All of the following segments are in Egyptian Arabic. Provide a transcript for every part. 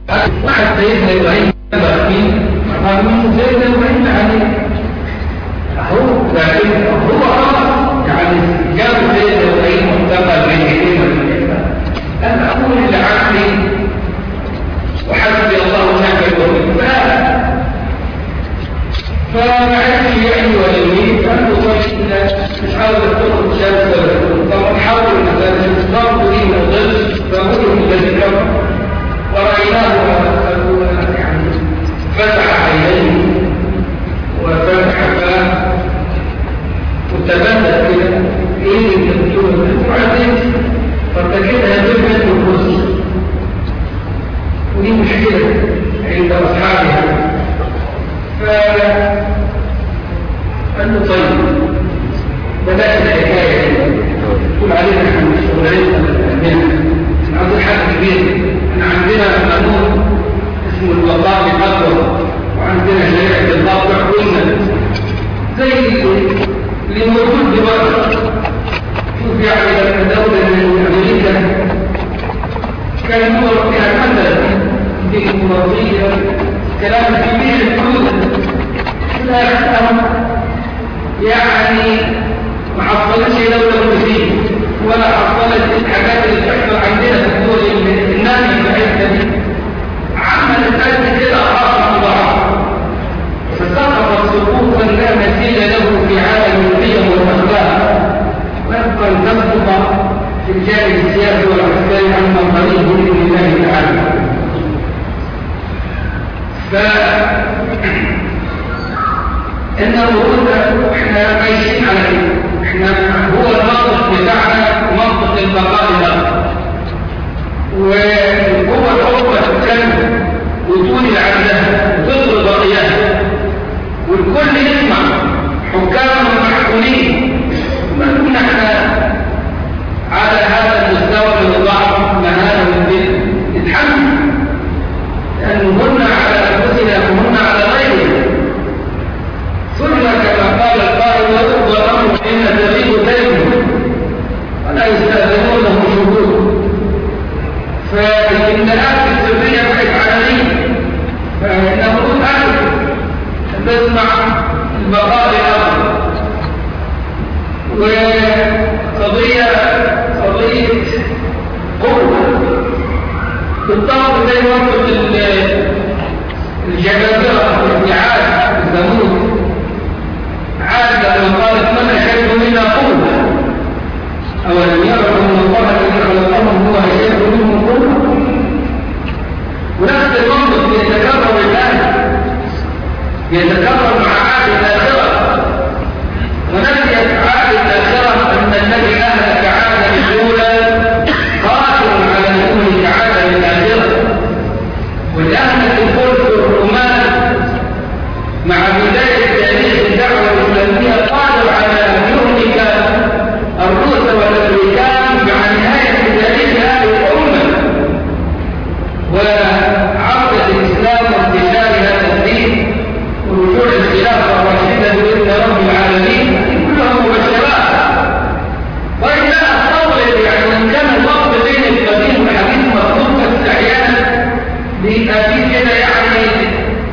واحد سيدنا ابراهيم بخيل قال من سيدنا ابراهيم عليه هو لكن هو يعني جاب سيدنا ابراهيم وانتقل بين يديه انا اقول اللي عقلي وحسبي الله ونعم الوكيل فما عرفش يعني ولا يريد فقال له طيب مش عاوز تدخل الشمس ولا طبعا حاول مثلا الاسلام تريد الظل فقوله الذي كفر ورأيناه يعني فتح عينيه وفتح فاه وتبدل كده ايه اللي بتقول وبعدين فارتكبها جبهة الكرسي ودي مشكلة عند أصحابها فقال له طيب بدأت الحكاية تقول علينا احنا مش شغلانين عندنا عاوز حاجة كبيرة احنا عندنا قانون اسمه الوقاء الأكبر وعندنا شريعة الواقع قلنا زي اللي موجود دلوقتي شوف يعني لما دولة من أمريكا كان هو فيها مثلا ديمقراطية كلام كبير الحدود لا يحترم يعني ما حصلتش دولة مسلمة ولا حصلت الحاجات اللي بتحصل عندنا في الدول النامية بتاعتنا دي عملت قد كده أعراض مضاعفة فسقط سقوطا لا مثيل له في عالم القيم والأخلاق ويبقى أن تسقط في الجانب السياسي والعسكري عما قريب بإذن الله تعالى ف ان الوجود احنا عايشين على كده احنا هو المنطق بتاعنا منطق البقاء الاخر وهو الحكمه تتكلم وتقول عندها وتطلب بقيها والكل يسمع حكام ومحكومين ما كنا احنا على هذا المستوى من الضعف مهانه والذل نتحمل لأن هن على أنفسنا وهن على غيرنا ثم كما قال القائل ويرضى الأمر إن تغيب دينه ولا يستأذنونه شهود فالامتلاءات السرية بقت علنية فإنه أهل تسمع البقاء الأمر وقضية قضية قوة بالطبع زي وقت الجبابرة ابن عاد الزمود عاد لما قالت من أشد منا قوة أولم يروا أن الله الذي خلقهم هو أشد منهم قوة ونفس المنطق يتكرر الآن يتكرر مع عاد الآخرة ونسيت عاد الآخرة أن الذي أهلك عادا الأولى قادر على أن عادا الآخرة والآن الفلك الرومان مع بداية تاريخ الدعوة الإسلامية قادر على أن يهلك الروس والأمريكان مع نهاية تاريخ هذه الأمة وعودة الإسلام وانتشار هذا الدين ورجوع الخلافة الراشدة بإذن رب العالمين كلها مبشرات وإلا أستغرب يعني إن كان الوقت بين القديم والحديث مطلوب بس أحيانا بيبقى في كده يعني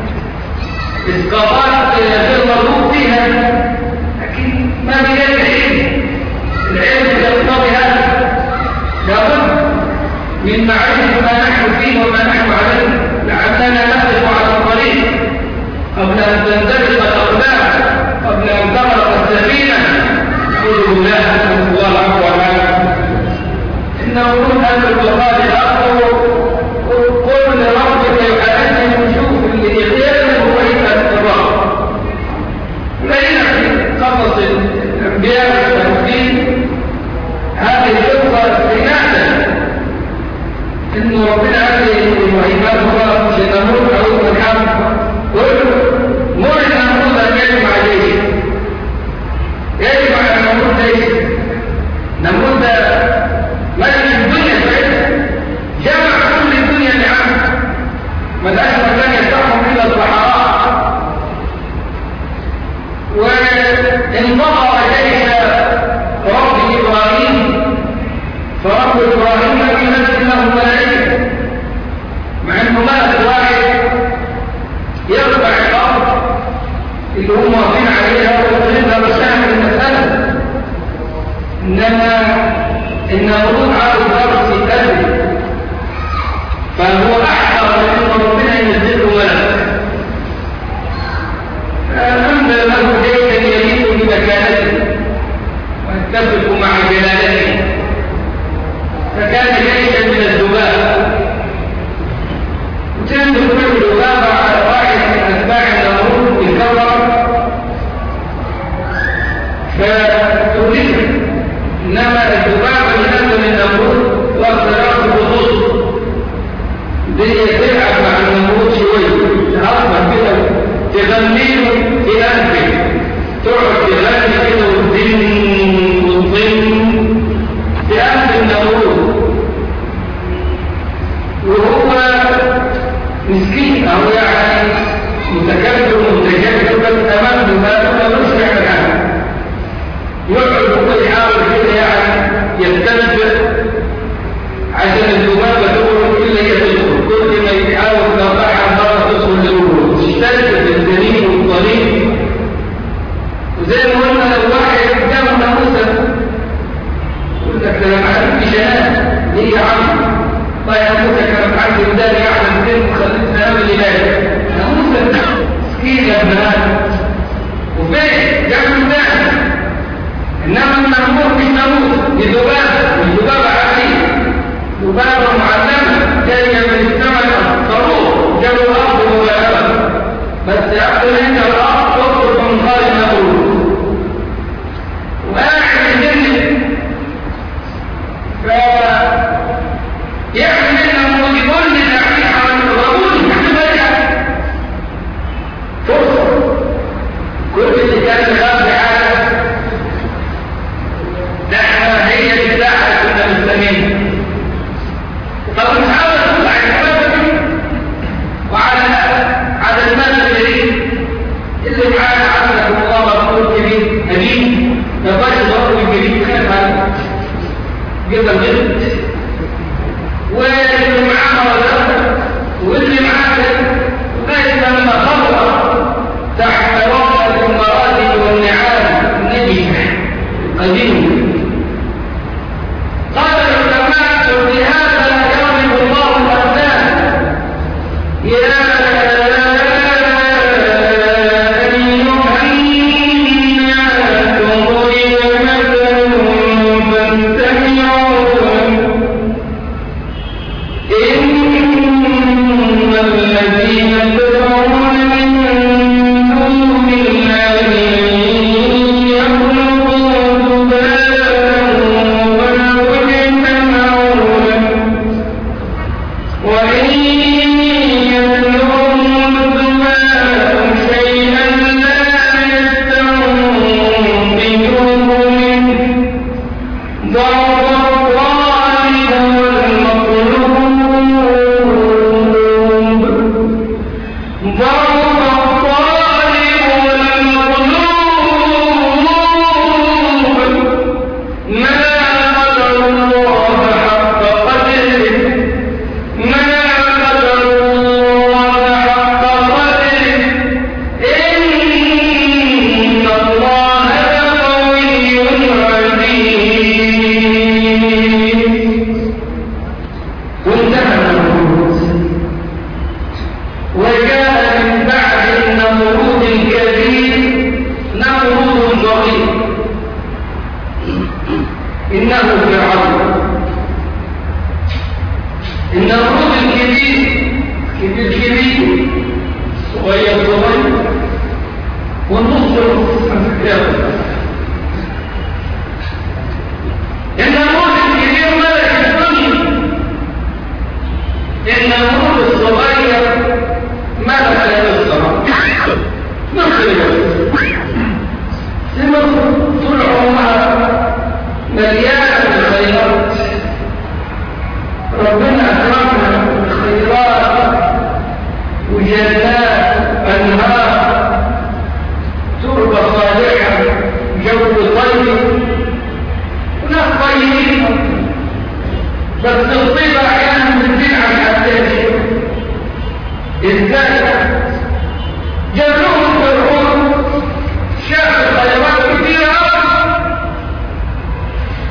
إسقاطات غير مرغوب فيها لكن ما بيجي العلم العلم يقتضي هذا لابد من معرفة ما نحن فيه وما نحن عليه لعلنا نقف على الطريق قبل أن تندلق الأقدام قبل أن تغرق السفينة نعوذ بالله نسأل الله العفو والعافية إن ورود هذا البقاء الأخر قل لربك يحدثني ونشوف اللي يغير هو يبقى الرب لقينا قصص الأنبياء والتوحيد هذه القصة استنادا إن ربنا قال وعباد الله سنمر أو نحن قل مرنا إنما النمرود عاوز درس يتقدم فهو أحرى من ربنا ينزل له ولد فأنزل له جيشا يليق بمكانته ويتفق مع جلالته فكان جيشا من الذباب وتنزل كل ذبابة على واحد من أتباع النمرود بالكفر فتدركه إنما الذبابة اللي نزل من النمرود واختلاف الخطوط دي تلعب مع النمرود شوية تهرب كده تغنيه في أنفه تقعد تغني كده وتزن وتظن في أنف النمرود وهو مسكين أو يعني متكبر ومتجبر بس أمام ذبابة ملوش يعمل عنها يقعد هو يحاول كده يعني يستنبط عشان الذبابة تقول إلا هي تدخل كل ما يحاول ترفعها مرة تدخل للوجود تستنبط الدليل والطريق وزي ما قلنا لو واحد قدامه ناموسة يقول لك ده انا ما عنديش انام ليه يا عم طيب ناموسة كان عندي وداني اعلى من وخليتني انام الليل ناموسة مسكين يا ابن ادم وفين جنب وداني انما المأمور مش ناموس دي ذبابة والذبابة عادية ذبابة معلمة جاية من السماء صاروخ جابوا الأرض مباشرة بس يأخذ انت الأرض تخرج من خارج ناموس وقاعد يجنن ف يعمل انه يقول لي تعمل حرام الرجل تحت فرصة كل اللي كان غاب حاجة ده احنا هي الساعة كنا مستمين طب نحاول نطلع الحوادث وعلى على المال الجديد اللي معانا عبدك الله مقبول كبير أمين ما بقاش ضرب الجديد خاف عنه جدا جدا واللي معاه مرضى واللي معاه لغاية لما خبر تحت وقت المراتب والنعام نجح قديم قال العلماء بهذا يضرب الله الأبناء يا أيها الناس ضرب مثل فاستمعوا له إن الذين تدعون من دون الله يخلقون ذبابا ولو اجتمعوا له وإن يسلبهم الذباب شيئا لا يستنقذوه منه ضرب الطالب والمطلوب ضرب الطالب والمطلوب ما قدر الله حق قدره ما قدر الله حق قدره إن الله لقوي عزيز وانتهى النمرود وجاء من بعد النمرود الكبير نمرود ضرير إنه فرعون النمرود الكبير كبير كبير صغير صغير والنص نص النمرود الكبير ملك الدنيا النمرود الصغير ملك الصغير نص سمر طول عمرها مليانة بالخيرات ربنا أكرمنا بالخيرات وجنات أنهار تربة صالحة جو طيب وناس طيبين بس الطيبة أحيانا بتزيد عن حدها إزاي؟ جابوهم فرعون شاف الخيرات كتيرة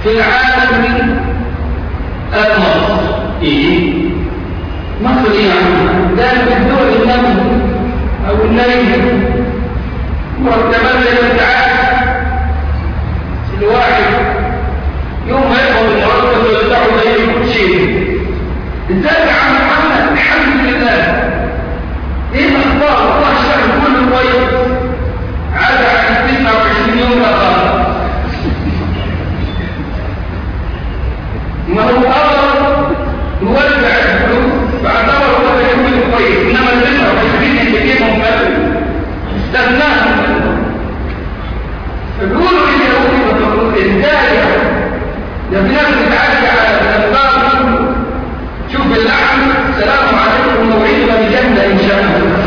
في العالم المصر ايه مصر ايه يعني ده في الدول النمو او النايمة مرتبات زي ما تعالى الواحد يوم ما يقوم المرتب ويدعوا زي كل شيء ازاي يا عم محمد الحمد لله ايه الاخبار الله الشهر كله كويس عاد عن 29 يوم لا خالص ما هو امر يوزع الفلوس فاعتبر هو يكون كويس انما ال 29 اللي جيبهم استغناهم فبيقولوا اليهود وتقولوا ازاي ده في ناس بتعدي على الانبار شوف اللحم السلام عليكم موعدنا بجنه ان شاء الله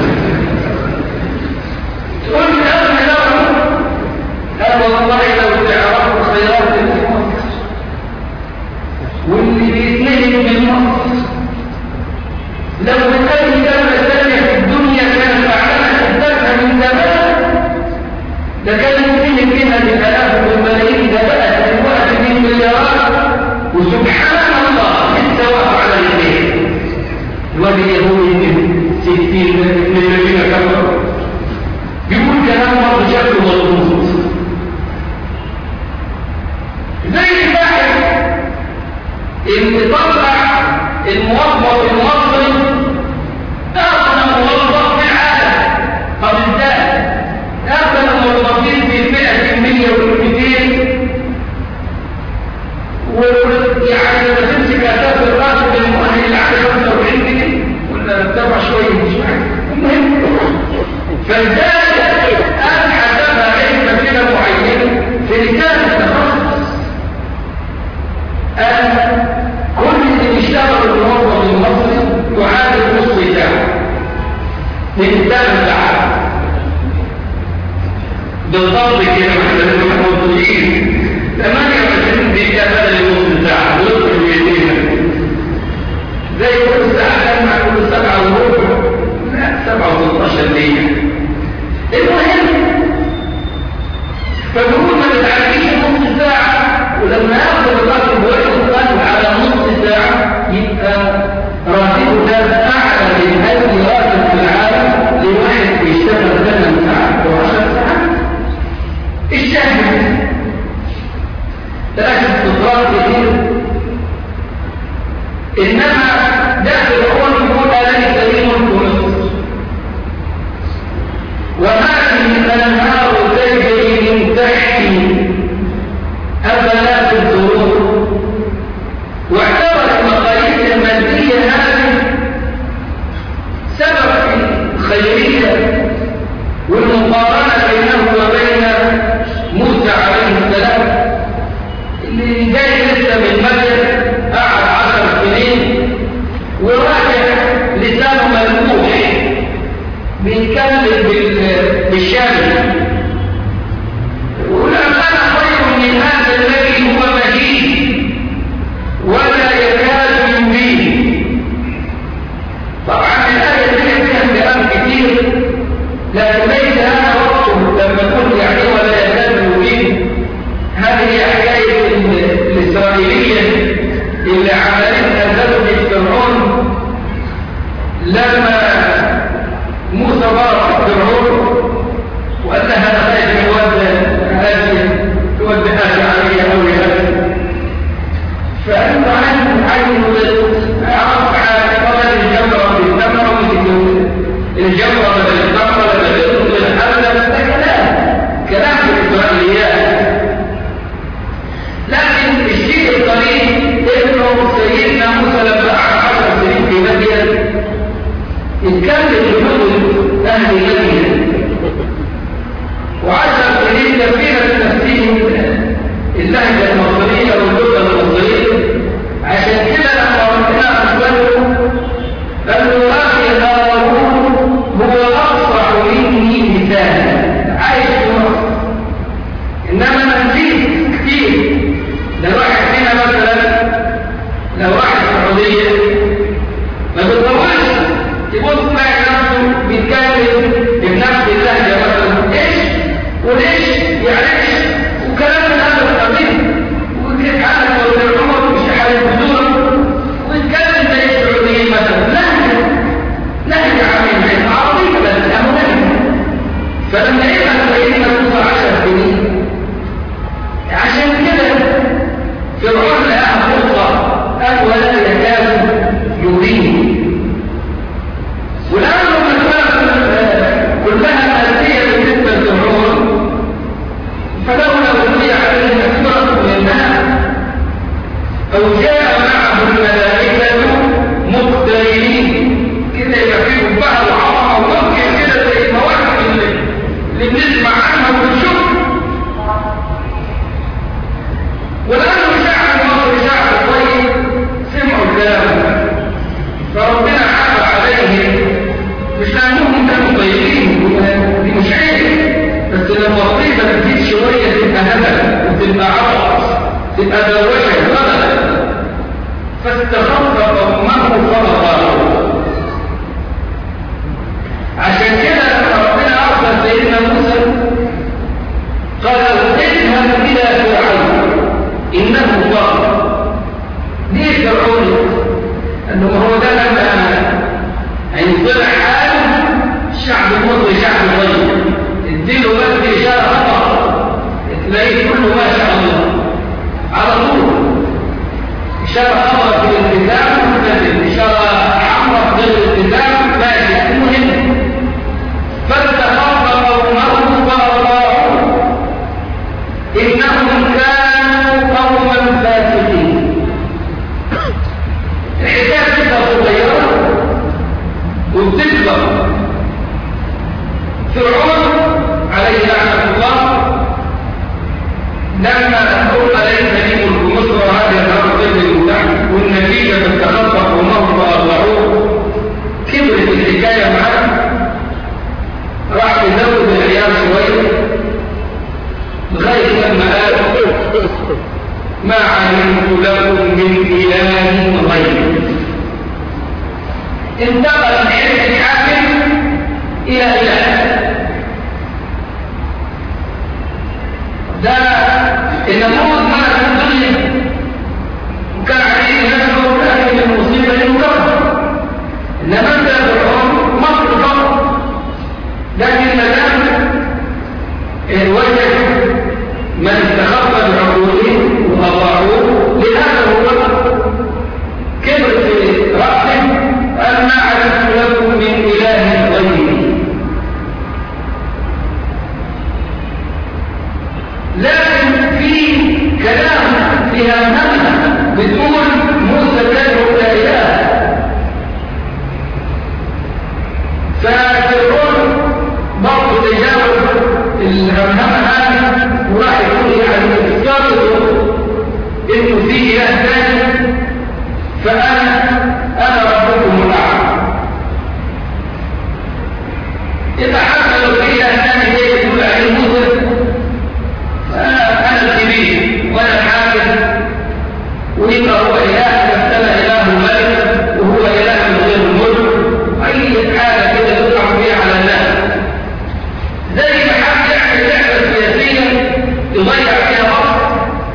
تقول لي انا لا قال والله لو تعرفوا خيرات المصر واللي بيتنهي من مصر لو كان دولة ثانية في الدنيا كانت أعلنت الدفع من زمان ده كان يمكن فيها بآلاف والملايين ده بقى دلوقتي من مليارات وسبحان الله استوى على الاثنين الواد اليهودي من 60 من الذين كفروا بيقول كلام برضه شكله مظبوط زي الواحد اللي طلع الموظف المصري اغنى موظف في العالم طب ازاي اغنى الموظفين في الفئه المية والمئتين ويعني لما تمسك اساس الراتب المؤهل العالي 45 جنيه ولا تبع شويه مش عارف المهم فلذلك انا حسبها علم كده معين في رساله التخصص أن كل اللي بيشتغل الموظف المصري يعادل نصف ساعة من ثمان ساعات بالضبط كده احنا الموظفين 28 دقيقة بدل نصف ساعة نصف دقيقتين زي كل ساعة مع كل سبعة وربع لا سبعة و12 دقيقة المهم فبقول ما تتعديش نص ساعة ولما ياخد الراتب ويحصل على نص ساعة يبقى راتبه ده أعلى من أي راتب في العالم لواحد بيشتغل 8 ساعات أو 10 ساعات الشهر ثلاثة استقرار كتير إنما داخل الأول يقول أليس لي ملك مصر وهذه الأنهار تجري من تحتي أفلا تبصرون واعتبرت المقاييس المادية هذه سبب في الخيرية والمقارنة بينه وبين موسى عليه السلام اللي جاي لسه من مدين قعد عشر سنين وراجع لسانه ملموح بيتكلم بالشام والأمانة خير من هذا الذي هو مهين ولا يكاد يبين طبعا الآية دي فيها كلام كتير لكن ليس هذا وقته لما تقول يعني ولا يكاد يبين هذه حكاية الإسرائيلية اللي عملتها زوجة فرعون لما موسى بارك فرعون وقال لها انا خايف من الواد هادي الواد هادي علي قوي هادي فقال له عين عين عرف قال الجمره بالتمره ومسك الجمره بدل التمره بدل الحمله ده كلام كلام في الاسرائيليات لكن الشيء القريب انه سيدنا موسى لما قعد 10 سنين في مدين اتكلم بحدود اهل مدين وعشر سنين كثيرة تفسير اللهجة المصرية واللغة المصرية عشان كده لما ربنا أخبره قالوا راجل هارون هو أصبح مني لسانا عايش في مصر إنما أنا نسيت كتير لو واحد فينا مثلا لو واحد السعودية ما بيتطورش تبص تلاقي نفسه بيتكلم تبقى دوشه غلط فاستخف قومه فأطاعوه عشان كده لما ربنا أرسل سيدنا موسى قال اذهب إلى فرعون إنه طاغى ليه فرعون؟ أنه هو ده لما هينطلع حاله الشعب المصري شعب طيب اديله بس إشارة خطأ تلاقيه كله ما شاء الله على طول إشارة خطأ في الالتزام ملتزم إشارة حمراء غير الالتزام ماشي المهم فاستخف قومه فأطاعوه إنهم كانوا قوما فاسقين الحكاية تبقى صغيرة وبتكبر فرعون عليه لعنة الله لما تقول ليس لي ملك مصر هذه الأرض المتاح والنتيجة تتخطى قومه فأطاعوه كبرت الحكاية معاه راح يزود العيال شوية لغاية لما قال ما علمت لكم من إله غيري انتقل من حلف الحاكم إلى إله ده النموذج ما في الدنيا وكان عليه نفسه لكن المصيبة المكبر إنما أنت فرعون مصر فقط لكن ما دام وجد من استخف بعقوله وأطاعوه لهذا هو كبر في رأسه أن ما علمت لكم من إله غيري لكن في كلام فيها معنى بتقول موسى كان لا إله ففرعون برضه تجاوز الهمهمة هذه وراح يقول يعني افترضوا انه في اله ثاني فانا انا ربكم الاعلى اذا حتى لو في اله ثاني زي يقول عليه موسى فانا انا الكبير وانا الحاكم ويبقى هو اله مثل اله ملك وهو اله من غير الملك اي حاله كده يطلع فيها على الناس زي ما حد يعمل لعبه سياسيه يضيع فيها مصر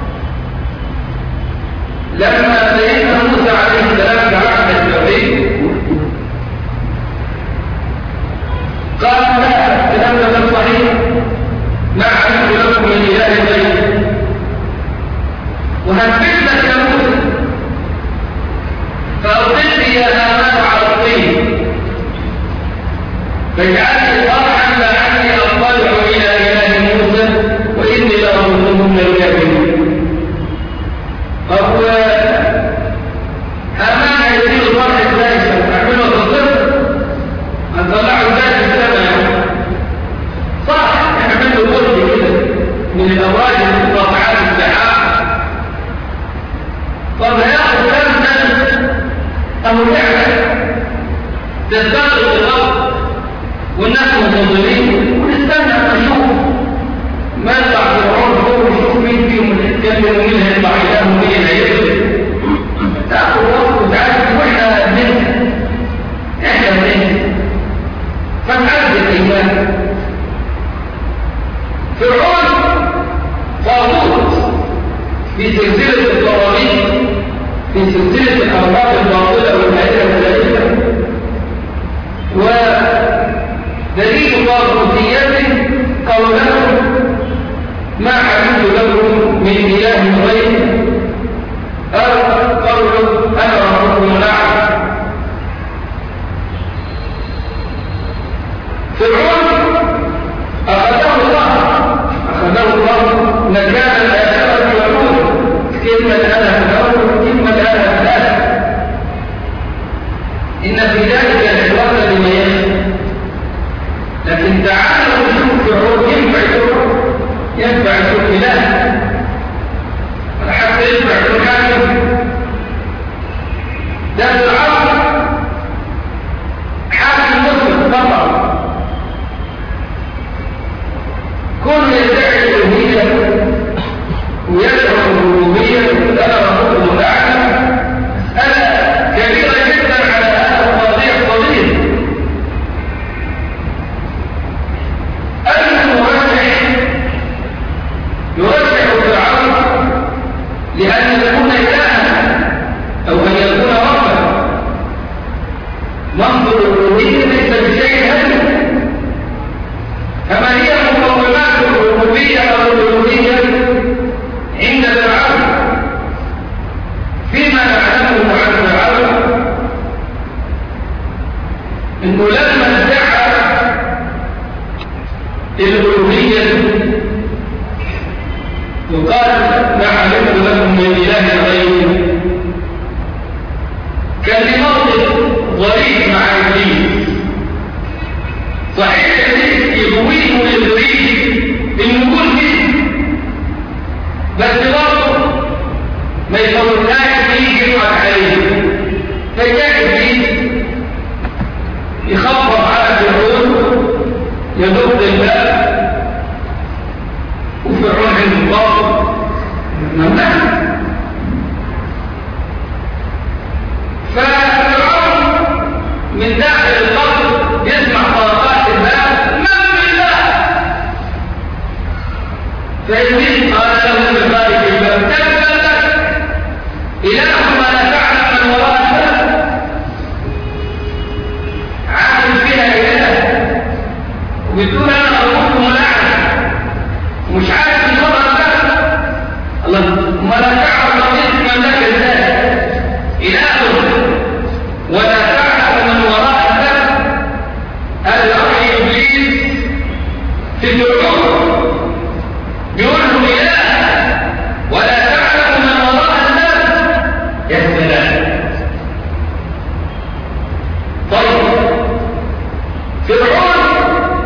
لما سيدنا موسى عليه السلام دعا التوحيد قال لا الكلام ده صحيح ما علمت لكم من اله غيري وهثبت لك يا موسى فأرسلني يا هامان على الطين فاجعلني صالحا لعلي اطلع الى اله موسى واني لاظنه من الكافرين هو هامان هيديله صالح ازاي هتعمله بالصفر هنطلعه ازاي في السماء صح اعمل له برج كده من الابراج المقاطعات السحاب طب هياخد كام سنه او لعبه تستغرق الارض والناس منتظرين ونستنى نشوف ما يطلع فرعون فوق ونشوف مين فيهم اللي يتكلم ومين هيطلع اله ومين اللي هيكذب تاخد وقت وتعرف واحنا بننسى احنا بننسى فنعرف الايمان فرعون طاغوت في سلسله الطواغيت في سلسله الارباب الباطله والآلهة الثالثه ودليل طاغوتيته قوله ما علمت لكم من اله غيري او قوله انا ربكم الاعلى فرعون اخذه الله اخذه الله نكال الاخره والأولى كلمه انا في الاول وكلمه انا في الاخر ان في ذلك العبره لمن يخشى لكن تعالوا نشوف فرعون ينفع يشوف ينفع يشوف اله ولا حتى ينفع يكون حاكم ده فرعون حاكم مسلم فقط كل يدعي الالوهيه ويدعو الربوبيه لأن يكون إلها أو أن يكون ربا منظر الألوهية ليس بشيء هدف كما هي مقومات الربوبية أو الألوهية عند فرعون فيما نعلمه عن فرعون انه لما ادعى الالوهيه وقال ما علمت لكم من اله غيري كان لموقف ظريف مع ابليس صحيح ابليس يهويه ويغريه انه يقول كده بس برضه ما يفوتناش يجي يقعد عليه فجاء ابليس يخبط على فرعون يدق الباب وفرعون عنده باطل ممنع ففرعون من داخل القصر يسمع طرقات الباب من بالله فإبليس قال له من خارج الباب تبا لك إله ما لا تعلم من وراء الباب عامل فيها إله وبتقول أنا أقول ملاعب ومش عارف من وراء الباب الله ما لا تعلم قضية من لك ازاي إله ولا تعلم من وراء الباب هذا رأي إبليس في فرعون بيقول له إله ولا تعلم من وراء الباب يا سلام طيب فرعون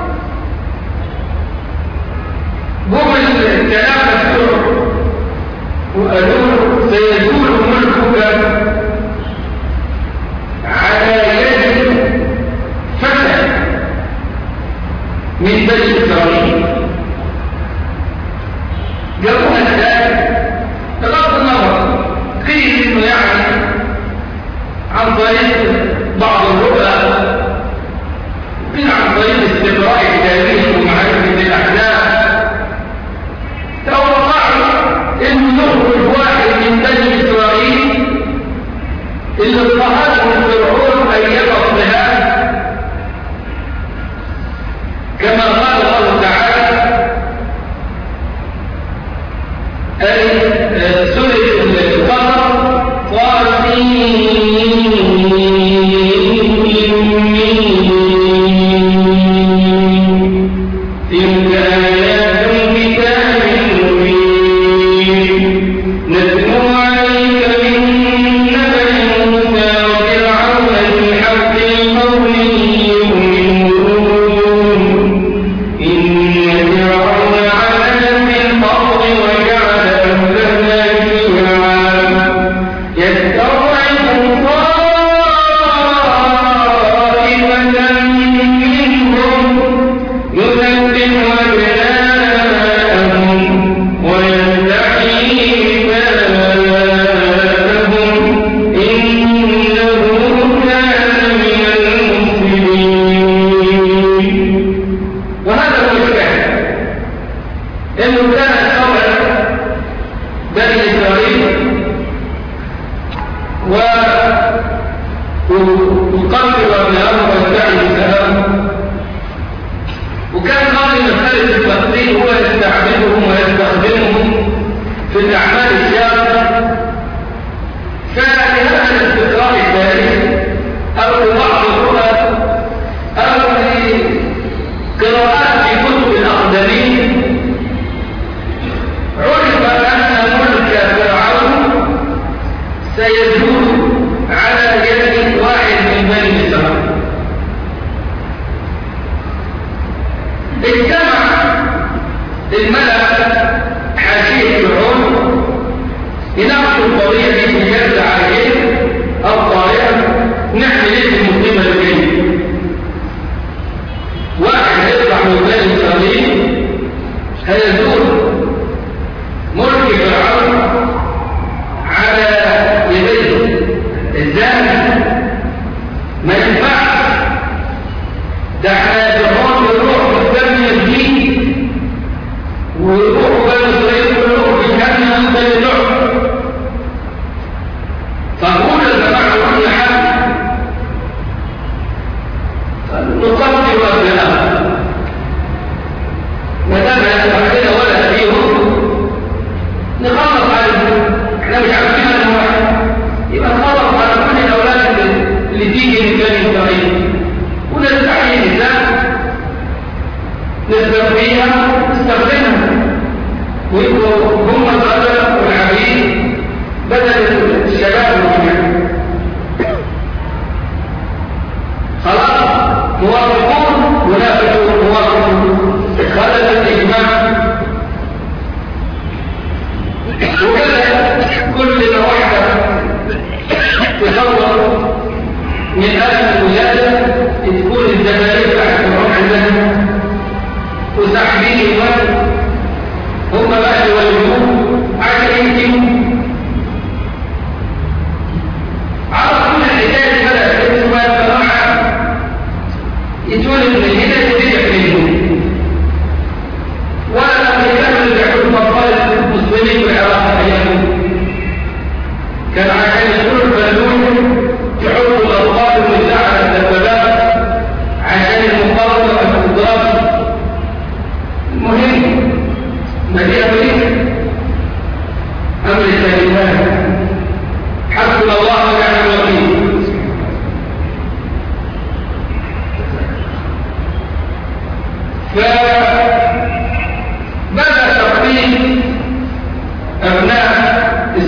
جم الكلام مفتوح وقالوا له سيزول ملكك على يد فتى من بني اسرائيل جابوها ازاي بغض النظر قيل انه يعني عن طريق بعض الرؤى قيل عن طريق استقراء التاريخ ومعرفه الاحداث توقعوا انه يخرج واحد من بني اسرائيل اللي اضطهده فرعون ايام الضهاد كما قال الله تعالى أي سورة القمر قال تلك آيات الكتاب المبين نتلو عليك من نبأ موسى وفرعون بالحق القول يؤمنون إن فرعون علا في الأرض وجعل أهلها شيعا يستضعف طائفة منهم يذبح أبناءهم ويستحيي نساءهم إنه كان من المفسدين وهذا هو الشاهد انه كان ثورة بني اسرائيل و وقتل ابنائهم ويدعي نساءهم وكان قاضي مسألة التقدير هو يستعملهم ويستخدمهم في الأعمال الشاقة فلهذا الاستقرار التاريخي أو لبعض الرؤى أو لقراءات في كتب الأقدمين عرف أن ملك فرعون سيزول على يد واحد من بني إسرائيل اجتمع الملأ حاشية فرعون يناقشوا القضية دي في جلسة عليه الطائرة نعمل ايه في المقيمة الجاية واحد هيطلع من بني إسرائيل هيزول ملك فرعون على يديه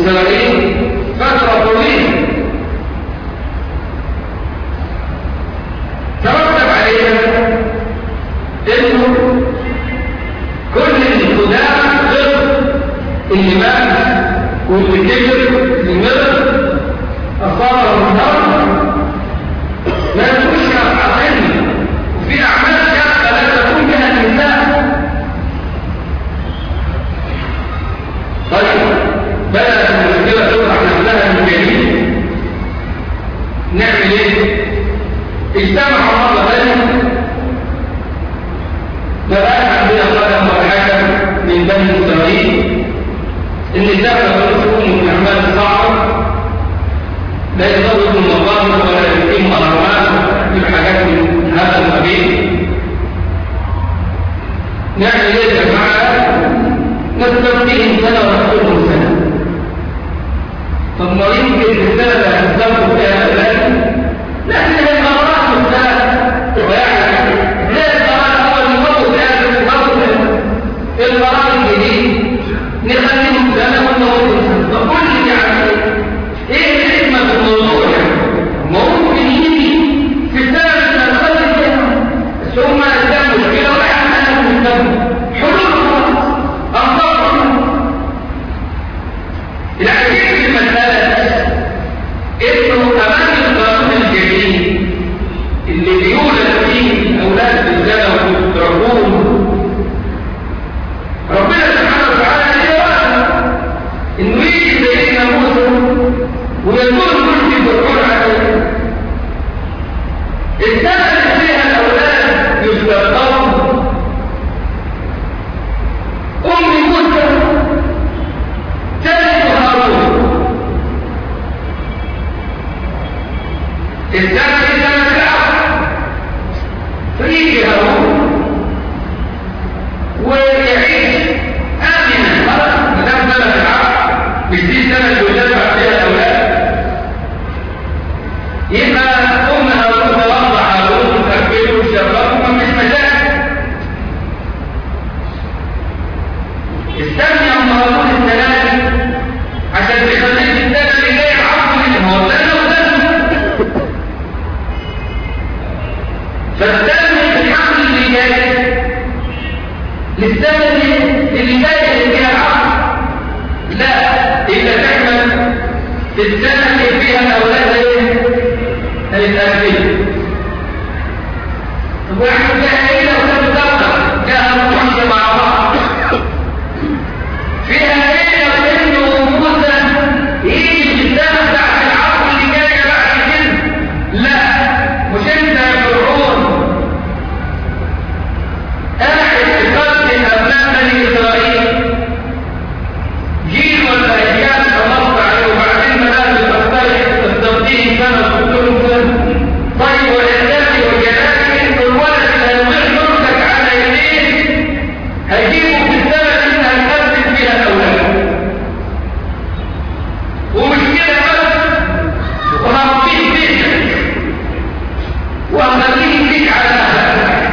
إسرائيل فترة طويلة ترتب عليها انه كل الخداع ضد اللي مات واللي كبر اللي مرض اصابه النار ما يكونش عقلي وفي اعمال شاقه لا تكون بها الانسان طيب بدات المشكله تطرح نفسها من جديد نعمل ايه اجتمعوا مرة ثانية فبقى عندنا قدم والحكم من بني إسرائيل إن دخل رسول من أعمال الصعبة لا يزود المقام ولا يقيم أرمان في حاجات من هذا القبيل نعمل إيه يا جماعة؟ نستفتيهم سنة ونحكمهم سنة طب ما يمكن السنة اللي هتزود فيها هؤلاء لكن هي مرات الثلاث ويعني زي المرات اول الموت يعني الموت المرات الجديد نخليهم سنه ونموت فكل يعني ايه الحكمه في الموضوع يعني ممكن يجي في السنه اللي هنخلي فيها بس هم قدام مشكله ولا حد انا مهتم حلول انصار العجيب في المساله انه امام القانون الجديد اللي بيولد فيه اولاد الزنا والدرجون ربنا سبحانه وتعالى ليه وقت انه يجي سيدنا موسى ويكون كل في فرعون عليه السنه اللي فيها الاولاد يستقرون ام موسى تلد هارون السنة في سنة العصر فيجي هارون ويعيش آمنا خلاص ما دام سنة العصر مش دي السنة اللي يدفع فيها الأولاد يبقى أم هارون توضع هارون وتكبره وشرفه مش مشاكل استني أم هارون الثلاثة عشان تخليك السنة اللي جاية عصر منهم هو سنة وسنة فاستنى الحمل اللي جاي للسنة اللي جاية اللي فيها العصر لا إذا تعمل في السنة اللي فيها الأولاد ايه؟ هيتأكد طب واحد فيها ايه لو كان مدبر جاء متحشة مع بعض فيها ايه لو انه موسى يجي في السنة بتاعت العصر اللي جاية بعد كده لا مش انت يا فرعون قاعد تقدم ابناء بني اسرائيل جيل ولا اجيال خلصت عليه وبعدين بدات تختلف تستخدم سنه كلهم سنه طيب والاعلامي والجلالي انه الولد اللي هيضيع نورتك على يديه هيجيبه في السنه اللي انت هتقدم فيها الاولاد ومش كده بس وهربيه بيتك وأخليه فيك على أهلك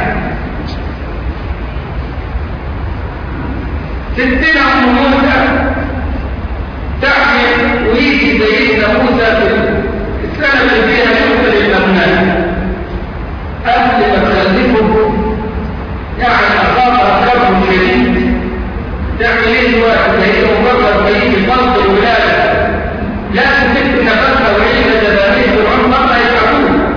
ستين عم موسى تعمل ويجي سيدنا موسى في السنة اللي فيها يقتل الأبناء قبل ما تخلفه يعني أصاب كرب شديد تعمل ايه دلوقتي سيدنا مجرد ما يجي فرض الولادة لازم تكتب نفسها وعيشة جبانيه فرعون ما يفعلون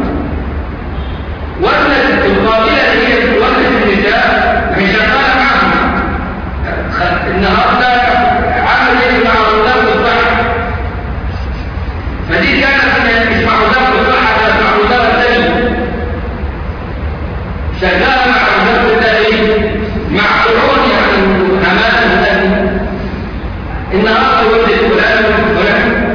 وزنة القابلة هي وزنة النساء مش شغالة معهم النهارده عمل ايه مع وزارة الصحة فدي كانت مش مع وزارة الصحة كانت مع وزارة ثانية شغالة مع وزارة التأهيل مع فرعون يعني أمانة ثانية النهارده ولدت فلان وفلان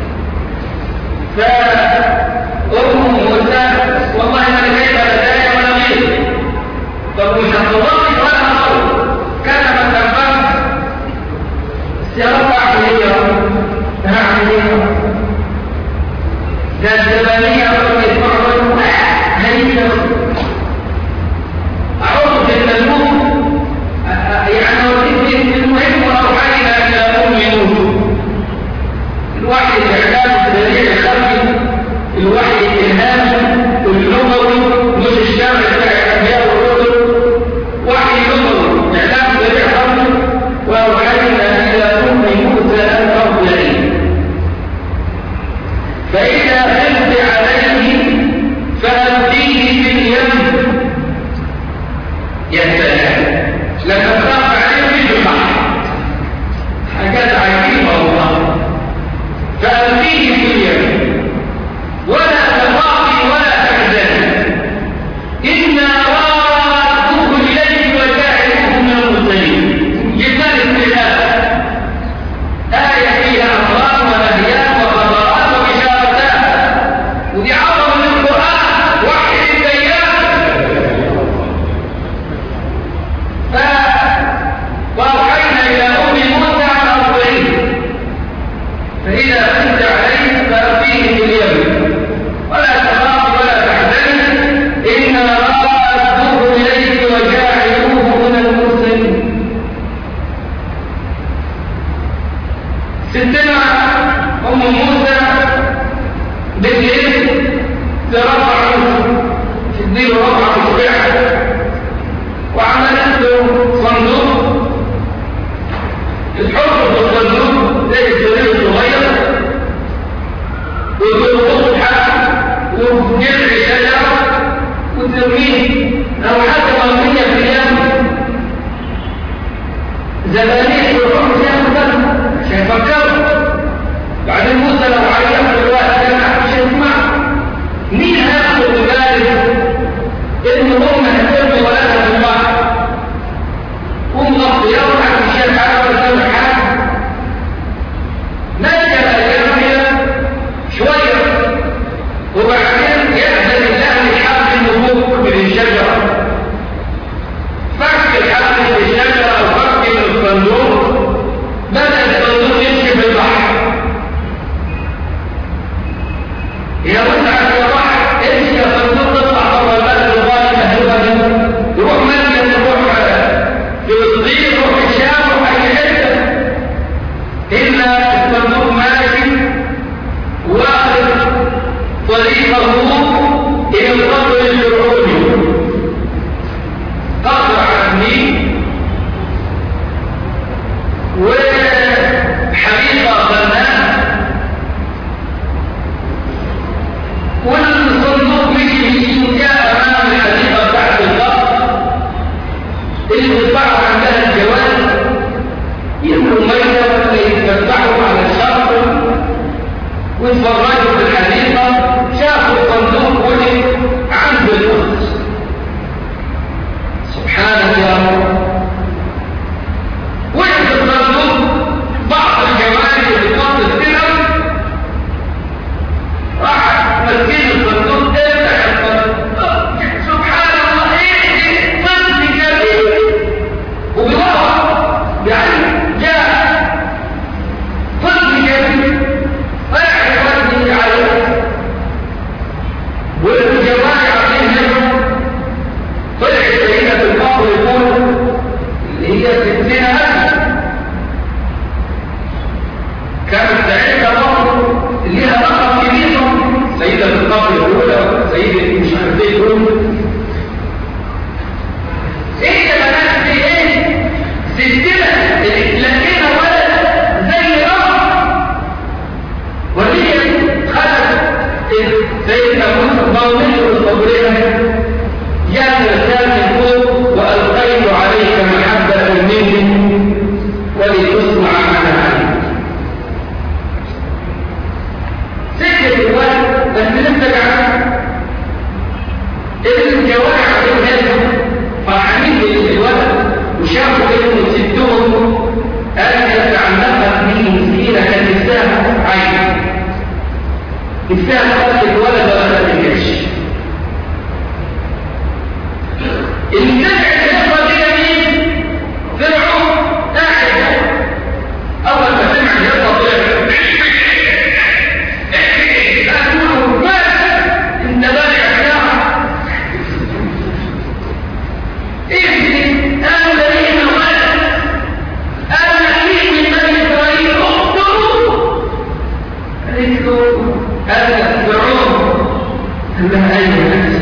فأم موسى والله ما انا جايبه لا داعي ولا غير طب مش هتضرني ولا هضر كان ما تنفعش يا رب اعمل ايه يا رب هعمل ايه يا رب ده الزبانية رب يسمعوا هيا أعوذ بالملموم يعني أريد المهم وأوحينا إلى أم يوسف فإذا كنت عليه فأتيه في اليمن ولا تخاف ولا تحزن إنا رادوه إليك وجاعلوه من المرسلين ستنا أم موسى بالليل ترفع تديله رفع مصبعها وعملت له صندوق تحطه في الصندوق زي السرير الصغير وتربطه بحاجه وجذع شجره وترميه لو حتى مرميه في اليم زبانيح والروح فيها مش هيفكروا بعدين موسى لو عليها في الوقت ده ما حدش يسمع مين هياخد بباله ان هم هترمي ولدها في البحر ومغطيه وحد شايف حاجه ولا سامع حاجه ماشيه الايام شويه وبعدين يأذن الله لحبل النبوك من الشجره فك الحبل من الشجره او فك من الصندوق بدا الصندوق يمشي في البحر يا وسع الصباح امشي يا صندوق تطلع بره البلد لغايه ما هو يروح مدين يروح فلسطين يروح الشام يروح اي حته الا الصندوق ماشي واخذ طريقه الى القبر الفرعوني قطع النيل وحديقه بناء والصندوق مشي مشي جاء امام الحديقه بتاعت القبر اللي بيطلعوا عندها الجواز يملوا ميه ولا يتفتحوا على الشط ويتفرجوا في الحديقه شافوا الصندوق وجه عند الاخت سبحانك يا رب وقف الصندوق بعض الجوارح اللي قصت كده راح مسكين الصندوق افتح الصندوق سبحان الله ايه طفل جميل وبيوقف يعني جاء طفل جميل قاعد يودي عليه والجماعة عاملين منهم طلعت سيدة القبر يقول اللي هي ستين ألف كانت ساعتها برضه ليها رقم كبير سيدة القبر الأولى سيدة مش عارف ايه يقول ايه بنات دي ايه ستنا لقينا ولد زي رقم وهي خلت سيدنا موسى ضوء القبرين يا رسالة فوق وألقيت عليك محبة مني ولتصنع على عيني سكت الوالد بس لسه جعان الجوارح عليهم ناس فرحانين بالولد وشافوا انه ستهم قال يتعلقها من مسكينه كان نفسها عين نفسها خلت الولد ولا تنجحش اللي نجح الخطوه دي مين؟ فرعون قاعد اول ما سمع اليقظه طلع قالوا ماذا انت بارع ساعه ايه قالوا لدينا ولد انا نبي من بني اسرائيل اقتلوه قالت له هذا فرعون قال لها ايوه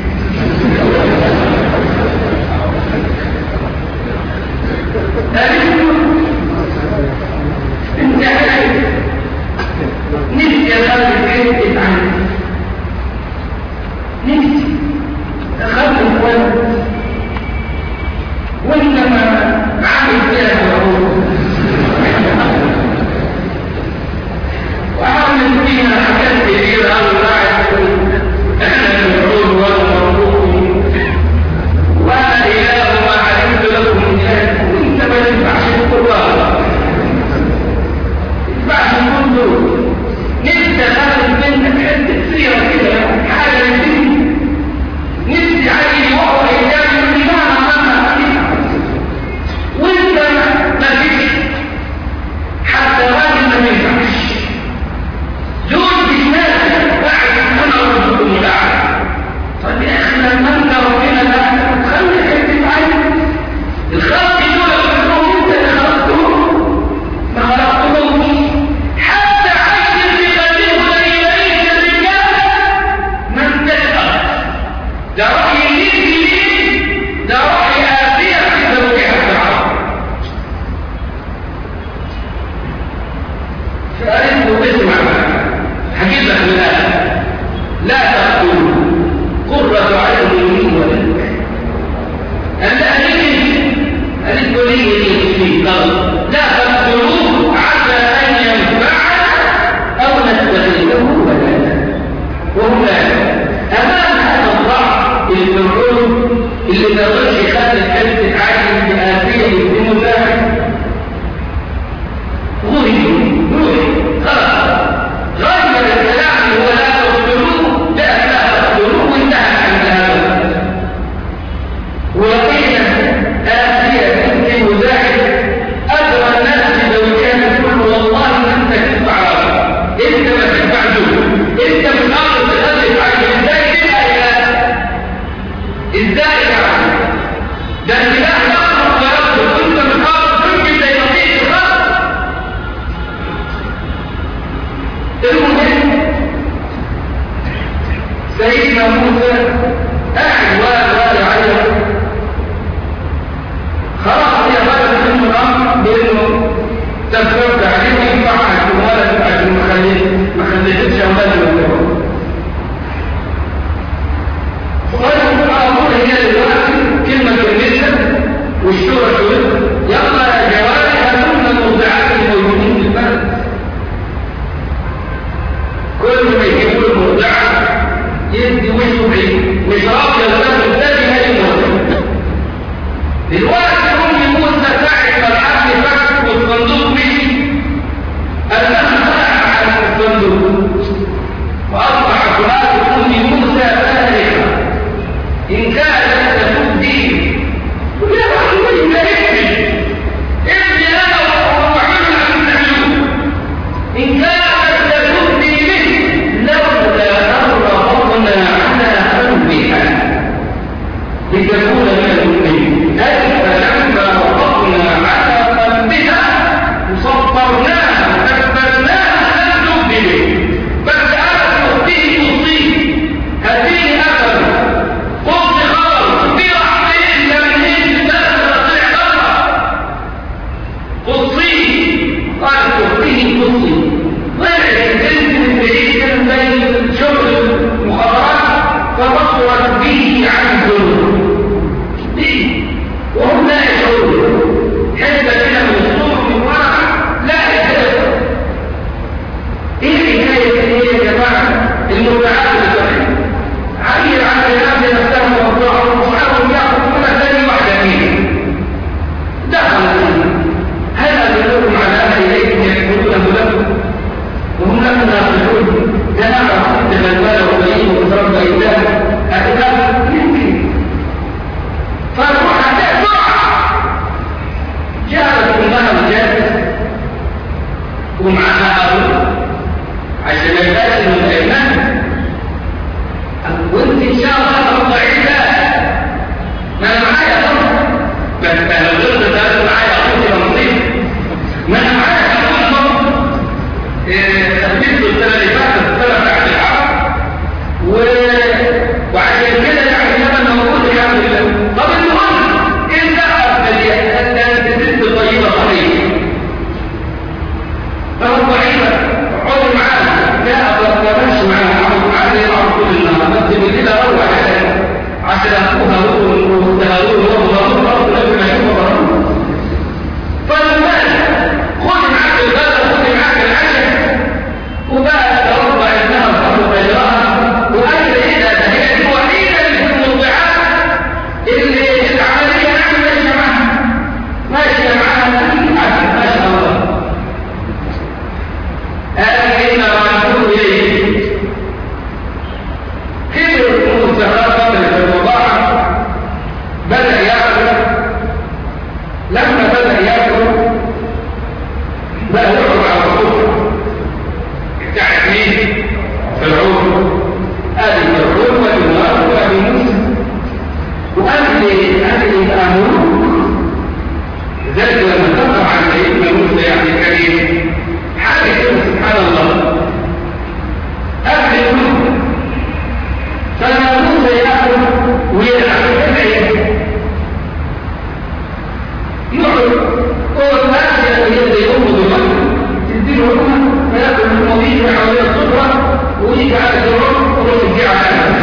قالت له انت عارف نفسي اخلي حته عنك نفسي اخلي ولد وانما عامل فيها فرعون وعامل فيها حاجات كتير قوي قاعد احنا فرعون ولا مرفوض ولا اله ما علمت لكم من اله وانت ما ينفعش تقول الله ينفعش تقول دول نفسي اخلي منك حته سيره كده حاجه للدين نفسي عايز وهو يتعمل بمعنى مهما وانت ما فيش حتى راجل ما ينفعش المهم سيدنا موسى قاعد واقف عليه خلاص يا بلد منه الامر بانه تفرد عليه وينفع عشان ولا عشان ما خليت ما خليتش اولاد من وقالوا أقول هي دلوقتي كلمة كلمتها والشورى شورتها يلا يا جواري هاتونا المرضعات الموجودين في البلد كل ما يجيبوا له مرضعة يدي وشه بعيد مش راضي البلد الثاني هاي المرضعة دلوقتي أم موسى ساعة ما العبد فك والصندوق مشي أنها ساعة على الصندوق وأصبح فؤاد أم موسى فارغا إن كانت تبدي ويا رحمة الله ابني ابني أنا وعمل عن العلوم إن كانت تبدي منه لولا أن ربطنا على قلبها لتكون من المؤمنين أي فلما ربطنا على قلبها وصبرناها وكبرناها لم تبدي بس أنا تبدي تصيب هذه أبدا قلت خبر في رحمين لم يجد لا تستطيع خبر قصي قال تبديه قصي طلعت البنت من بعيد كان زي شغل المخابرات فبصرت به عن الذنوب ليه؟ وهم لا يشعرون حتى كده من الصوت من ورا لا يهدف ايه الحكايه ايه يا جماعه المتعات اللي عيل عن كلام نفسه موضوعه وصحابه ياخذ كل ثاني واحده فيه دخل هل ادلكم على اهل اليكم يحملونه لكم وهم لكم ناصحون جماعه تغلبال وبين وتربى اله اهداف يمكن فالروح حتى بسرعه جاءت امها الجالس ومعها ابوها عشان ما يبقاش من الايمان وانت ان شاء الله ترضعي ده ما انا معايا طبعا بس انا غلطت ده معايا اخوتي نصيب ما انا معايا اخوتي طبعا تثبيت السنه اللي فاتت السنه بتاعت الحرب و... وعشان كده يعني انا موجود الحمد لله طب المهم انت افضل انت ست طيبه صحيح فهو ضعيفه اقعدوا معاها لا اتكلمش معاها اقعد معاها زي ما كل النهار بس بالليل اروح عشان اخوها واختها وضرب ضرب لازم اشوفها ضرب فالمال خد معاك الغداء خد معاك العشاء وبقى تربع ابنها وتاخد غيرها وقال ايه ده ده هي الوحيده اللي في الموضعات اللي العمليه يعني ماشيه معاها ماشيه معاها ما شاء الله قال إن رسول إليه كبر المستخدم في الرضاعة بدأ يأكل لما بدأ يأكل بقى يقعد على الرسول بتاعت مين؟ فرعون آدي فرعون والنار وأبي موسى وقال لي قال لي أمرك ذلك لما تقع عن سيدنا موسى يعني كريم حاجة كده سبحان الله قبل الوجود فلما موسى يأكل ويلعب يدعي يقعد هو ماشي يدي أمه بمكة تديله أمه فيأكل من المضيف حوالين الصفرة ويجي على الجرم ويجي على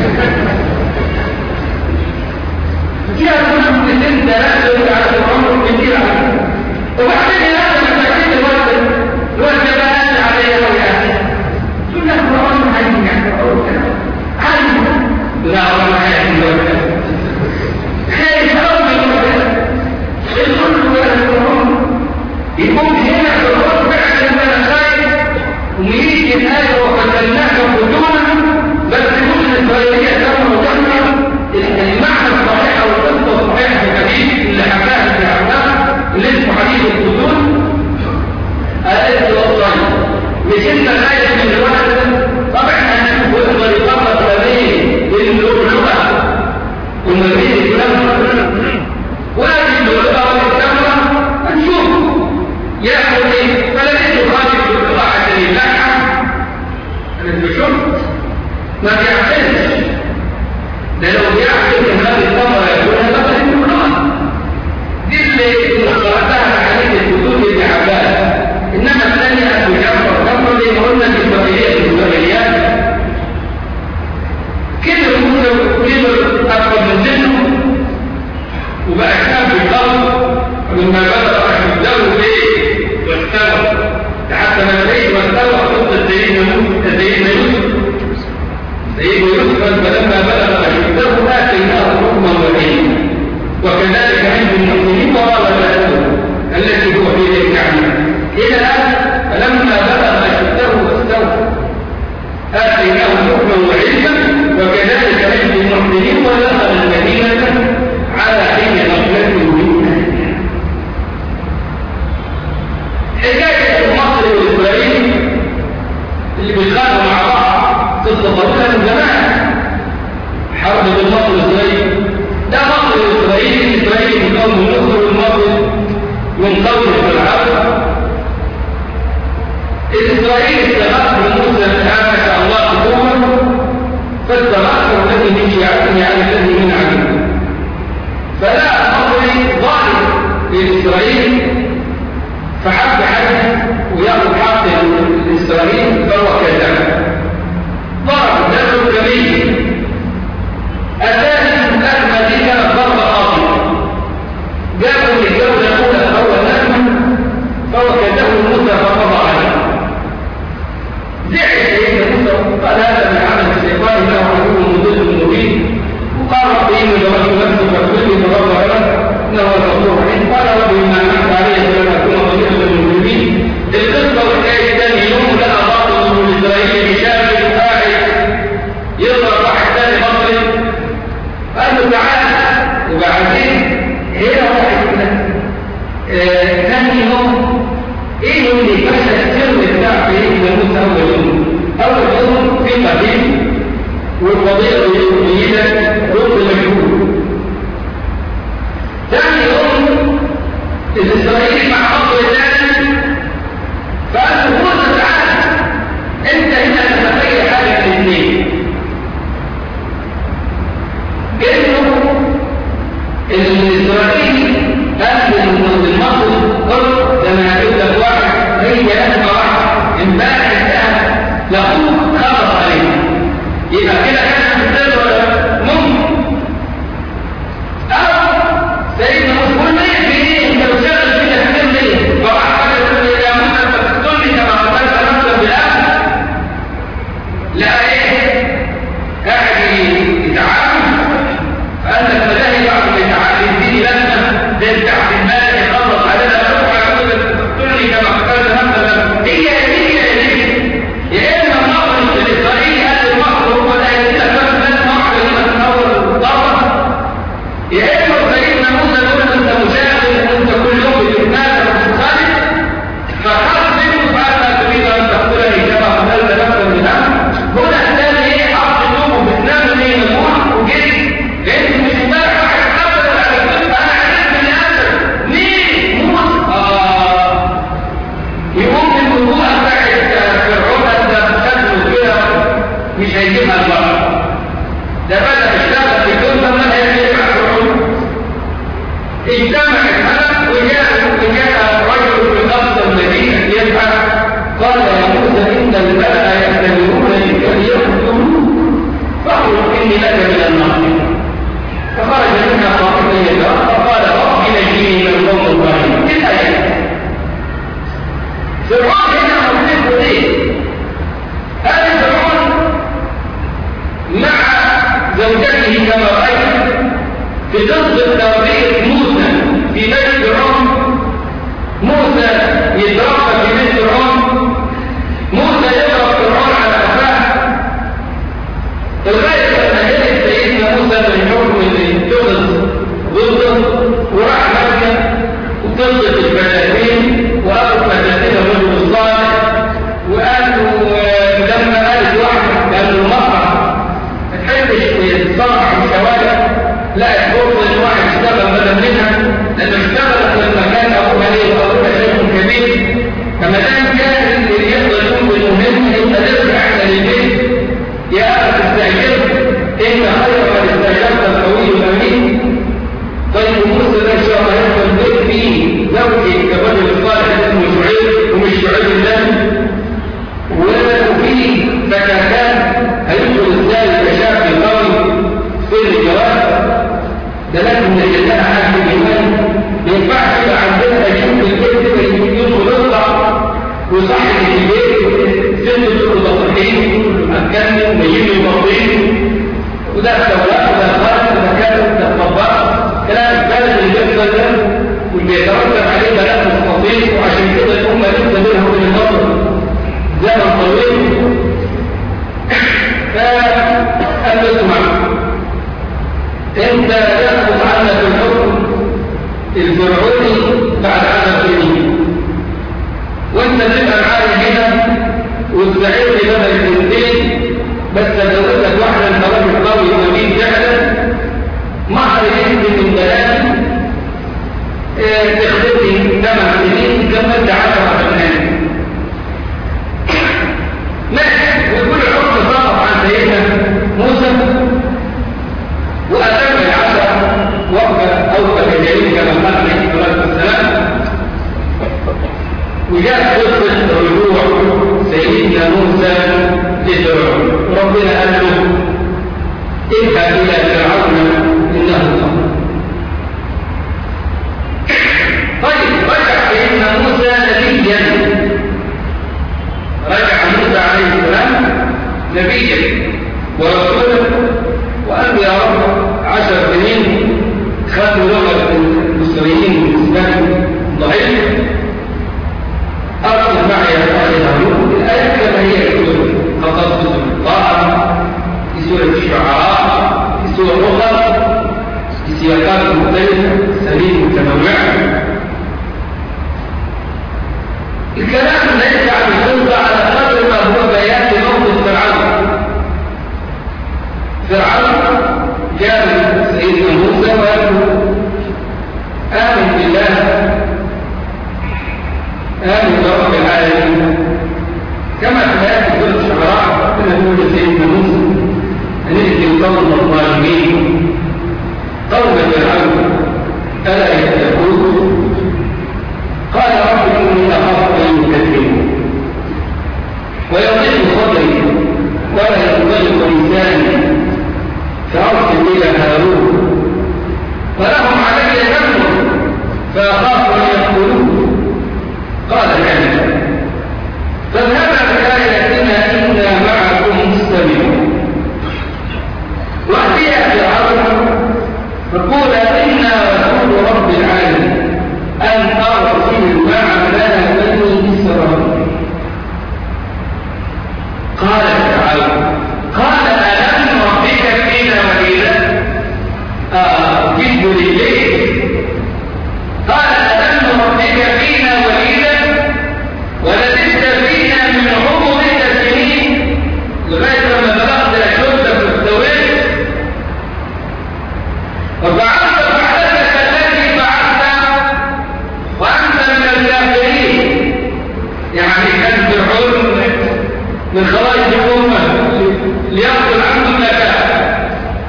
فيها كل من سن ثلاثة ويجي على الجرم ويجي على وبعدين يأكل المساكين الوالد الوالد بقى قال عليها ويأكل سنة القرآن محيي يعني عادي لا والله حياتي الوالد خايف أوي من الوالد الكل ولا القرآن يكون هنا في الأرض فعلا ما أنا خايف ويجي الآية وقتلناك فتونا بس كل الإسرائيلية كانوا وجهنا المعنى الصحيح أو القصة الصحيحة في الحديث اللي حكاها في عبدها اللي اسمه حديث الفتون قالت له والله مش انت خايف من الواحد طبعا انا وصل لقطة هذه اللؤلؤة وما بين الكلام وادي اللؤلؤة والكاميرا هنشوف ياخد ايه فلقيته خارج بقطاعة اللحم ما بيعقلش ده لو بيعقل ان هذه الثمره يكون هذا الامكان دي اللي قراتها في حديث الحدود اللي عباس انما الثانيه ابو جعفر كفر اللي قلنا بالبريات بالبريات كبر موسى كبر اكبر من سنه وبقى كتاب في الارض ولما بلغ اشده ايه واستوى حتى ما لقيت واستوى قصه سيدنا موسى سيدنا يوسف سيدنا يوسف فلما بلغ اشده اتيناه حكما وعلما وكذلك عند المسلمين وراودته التي هو في ذلك عنها الى فلما بلغ اشده واستوى اتيناه حكما وعلما وكذلك عند المحسنين ودخل المدينه على حين غفله من اهلها حكايه المصري والاسرائيلي اللي بيتخانقوا مع بعض قصه طويله من زمان حرب بين مصر والاسرائيل ده مصر والاسرائيلي الاسرائيلي من قوم مصر والمصري من قوم فرعون الاسرائيلي استغاث بموسى تعالى ما شاء الله قوه فاستغاثه الذي من شيعته على الذي من عدوه فلا مصري ظالم لاسرائيل فحب حد وياخذ حق الاسرائيلي فهو كذاب ضرب نفسه جميل أساسا الأزمة دي كانت ضربة قاضية جابوا للجولة الأولى أول أزمة فهو كذبه موسى فقضى عليه زعل سيدنا موسى قال هذا من عمل الشيطان له عدو مضل مبين وقال رب إني ظلمت نفسي فاغفر لي فغفر له إنه هو الغفور الرحيم قال رب إما أنعمت علي فلن أكون ظهيرا للمجرمين القصة والحكاية الثانية يوم لقى باطل من إسرائيل بشاب قاعد يضرب واحد ثاني مصري قال له تعالى وبعدين هنا واحد ثاني يوم ايه اللي كشف السر بتاع سيدنا موسى اول يوم اول يوم في قديم والقضيه جيده ضد مجهول ثاني يوم الاسرائيلي مع مصر ثاني فقال له موسى تعالى انت هنا تتخيل حاجه من الاثنين انه الاسرائيلي قال للمصري قل ده انا هجيب لك واحد هي اسمى واحد امبارح انتهى لاخوك خلص عليه يبقى كده كان مثال ولا ممكن او سيدنا مسؤول ليه في ايه انت بتشتغل في تفكير ليه طبعا حاجه تقول لي يا موسى انت بتقتلني كما قتلت نفسك بالاهل لا ايه قاعد يتعامل فقال لك فلاهي بعد ما يتعامل يديني لازمه زي بتاع المال يخلص علينا اروح اقول لك تقتلني كما قتلت نفسك هي هي هي يا اما المصري الاسرائيلي هذا المصري هو ده يدينا كم ناس مصر هنا تنور ضرب يا اما سيدنا موسى يقول انت مشاغب وانت كل يوم بتتنازل وتتخانق فخرج منه فقال ما تريد ان تقتلني كما قتلت نفسا بالامر هنا الثاني ايه حط نومه بتنام ليه مجموعه وجري انت مش امبارح واحد قبل على كل انا عرفت من الاخر مين موسى اه يقوم بالموضوع بتاعت فرعون انت بتخدمه كده مش هيجيبها البقره ده بدأ يشتغل في الجنة ما هيجيبها فرعون اجتمع الملك وجاء وجاء رجل من اقصى المدينه يبحث قال يا موسى ان الملأ يأتمرون بك ليقتلوك فاخرج اني لك من الناصرين فخرج منها خائفا يدعى فقال رب نجيني من القوم الظالمين في الايه فرعون هنا موقفه ايه؟ هذا فرعون مع زوجته كما رأيت في قصة تربية موسى في بيت فرعون موسى يتربى في بيت فرعون موسى يضرب فرعون على قفاه لغاية لما هرب سيدنا موسى من حكم اللي تغز ضده وراح مكة وقصة الفلاحين وأبو فلاحين الرجل الصالح وقالوا لما قالت واحد قال له المطعم ما تحبش تصنع الشوارع لا فرصة ان واحد اشتغل بدل منها لانه اشتغل في المكان ابوها ليه وابوها شيخ كبير فما دام كان اللي يقدر يكون بالمهم يبقى ترجع احسن للبيت يا ابا انت يسقط عنك الحكم الفرعوني بعد عشر سنين وانت تبقى معايا هنا وتساعدني بدل الاثنين بس ازودك واحده انت راجل قوي وامين فعلا مهر يمكن من ثلاثه تخدمني ثمان سنين كملت عشر سنين ماشي وكل حكم سقط عن سيدنا موسى وأتم العشر وقت أوقف الجليل كما قال عليه الصلاة والسلام وجاء قصة رجوع سيدنا موسى لفرعون ربنا قال له اذهب إلى فرعون إنه طغى طيب رجع سيدنا موسى نبيا رجع موسى عليه السلام نبيا ورسولا وقال له يا رب عشر سنين خدوا لغة المصريين بالنسبة ضعيف أرسل معي يا أخي هارون الآية كما هي في سورة قصص الطاعة في سورة الشعراء في سورة أخرى في سياقات مختلفة سليم متنوعة الكلام ليس عن الخلطة على قدر ما هو بيان لموقف فرعون فرعون جاء سيدنا موسى وقال له آمن بالله آمن برب العالمين كما في آيات سورة الشعراء ربنا يقول لسيدنا موسى أن اهدي قوم الظالمين قوم فرعون ألا يتقون قال رب إني أخاف أن يكذبون ويضيق صدري ولا ينطلق لساني فأرسل إلى هارون ولهم علي ذنب فأخاف أن يقتلون قال كلا فاذهبا بآياتنا إنا معكم مستمعون واهديا فرعون فقولا إنا رسول رب العالمين أن أرسل معنا بني إسرائيل قال فرعون قال ألم ربك فينا وليدا جد للبيت قال ألم ربك فينا وليدا ولبثت فينا من عمرك سنين لغاية لما بلغت أشدك واستويت وفعلت فعلتك التي فعلت وأنت من الكافرين يعني كان فرعون من خرائط الأمة ليأخذ عنه الزكاة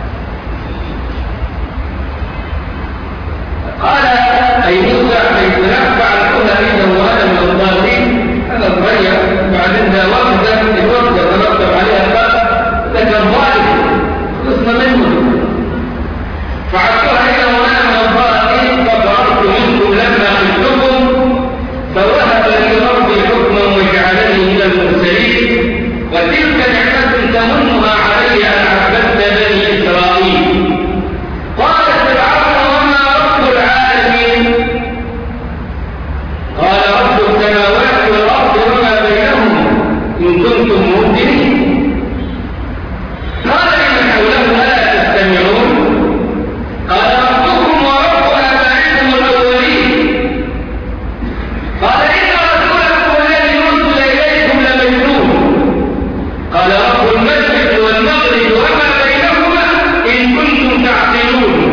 قال أي موسى عليه السلام فعلتها إذا وأنا من الضالين هذا صغير بعدين ده وقتا الوقت يترتب عليها الباب ده كان ظالم خلصنا منه فعلتها إذا وأنا من الضالين ففررت منكم لما خفتكم فوهب لي ربي حكما وجعلني من المرسلين وتلك نعمة تمنها علي أن عبدت بني إسرائيل قال فرعون وما رب العالمين قال رب السماوات والأرض وما بينهما إن كنتم موقنين قال لمن حوله ألا تستمعون قال ربكم ورب آبائكم الأولين قال إن رسولكم الذي أرسل إليكم لمجنون قال رب المشرق والمغرب وما بينهما إن كنتم تعقلون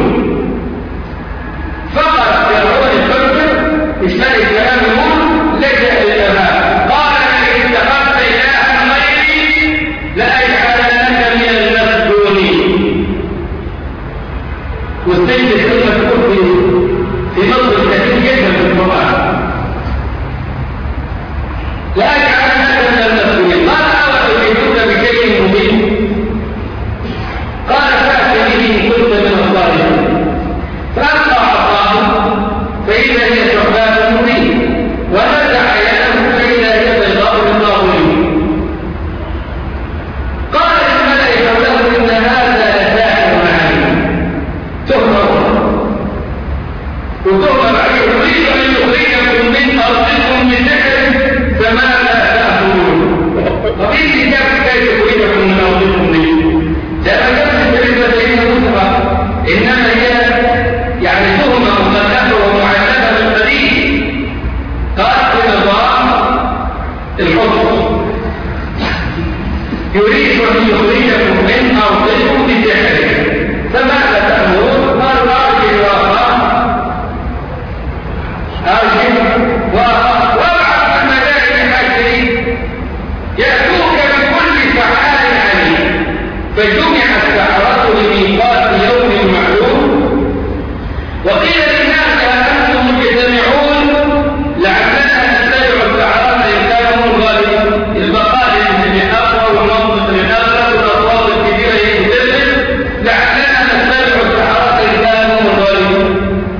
فقط فرعون الفكر اشتري الكلام يقول لجأ للأمام قال لئن اتخذت إلها غيري لأجعلنك من المسجونين والسجن الكلمة تقول في في مصر كثير جدا في القرآن لأجعلنك من المسجونين قال أولا يريدون بشيء مبين قال فأت به إن كنت من الصالحين فألقى عصاه فإذا هي ثعبان مبين ونزع يده فإذا هي بيضاء للطاغوت قال الملأ حوله إن هذا لساحر عليم تهمه وتهمر عليه يريد أن يخرجكم من أرضكم بسحر فماذا تأمرون وفي كتاب كيف يخرجكم من أرضكم به جاء نفس بالنسبة إلى موسى إنما يريد أن يخرجكم من أرضكم بسحره فماذا تأمرون؟ قال أرجع وأخاف أرجع وأخاف وابعث الملائكة حاكرين يأتوك بكل فعال عليم فجمع السحرة لميقات يوم معلوم وقيل للناس هل أنتم مجتمعون لعلنا نتبع السحرة إن كانوا الغالبين المقال من أقوى والمنطق من أغلب والأصوات الكبيرة يتدلل لعلنا نتبع السحرة إن كانوا الغالبين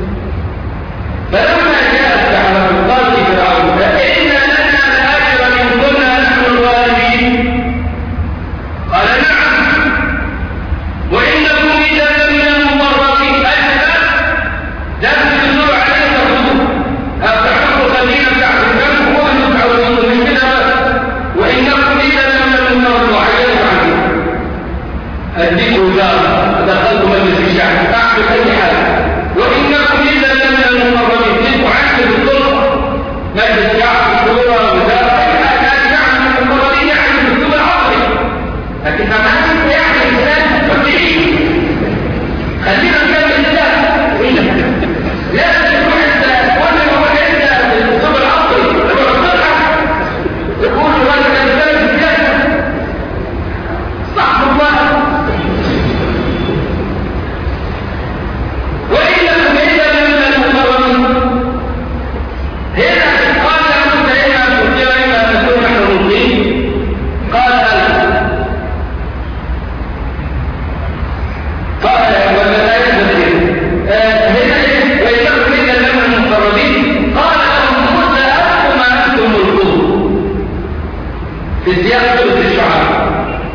فلما جاء السحرة قال لفرعون فإن لنا الأجر إن كنا نحن الغالبين قال نعم وإنكم إذا لمن الممرضين أجل لم تنظر عليه تقول أفتحق قليلا تحت الدم هو أن تعودون من كده وإنكم إذا لمن الممرضين وعيد عنه أديك وزارة دخلت مجلس الشعب أعمل أي حاجة وإنكم إذا لمن الممرضين تلك عنك بالسلطة مجلس الشعب شورى وزارة أي حاجة يعني من الممرضين يعني بالسلطة العصري لكن أما أنت يعني إنسان فقير خلينا نكمل الإسلام لا تروح أنت ولا يروح أنت الأسلوب العصري تروح تلعب تقول ولا الإنسان في الجنة صح الله وإلا فإذا من المقربين هنا قال له سيدنا سفيان إما أن نكون نحن المسلمين قال أنا قال ولا يثبت هنا ويشرب من لهم المقربين قال لهم موسى أنتم ما أنتم ملكون في سياق سورة الشعراء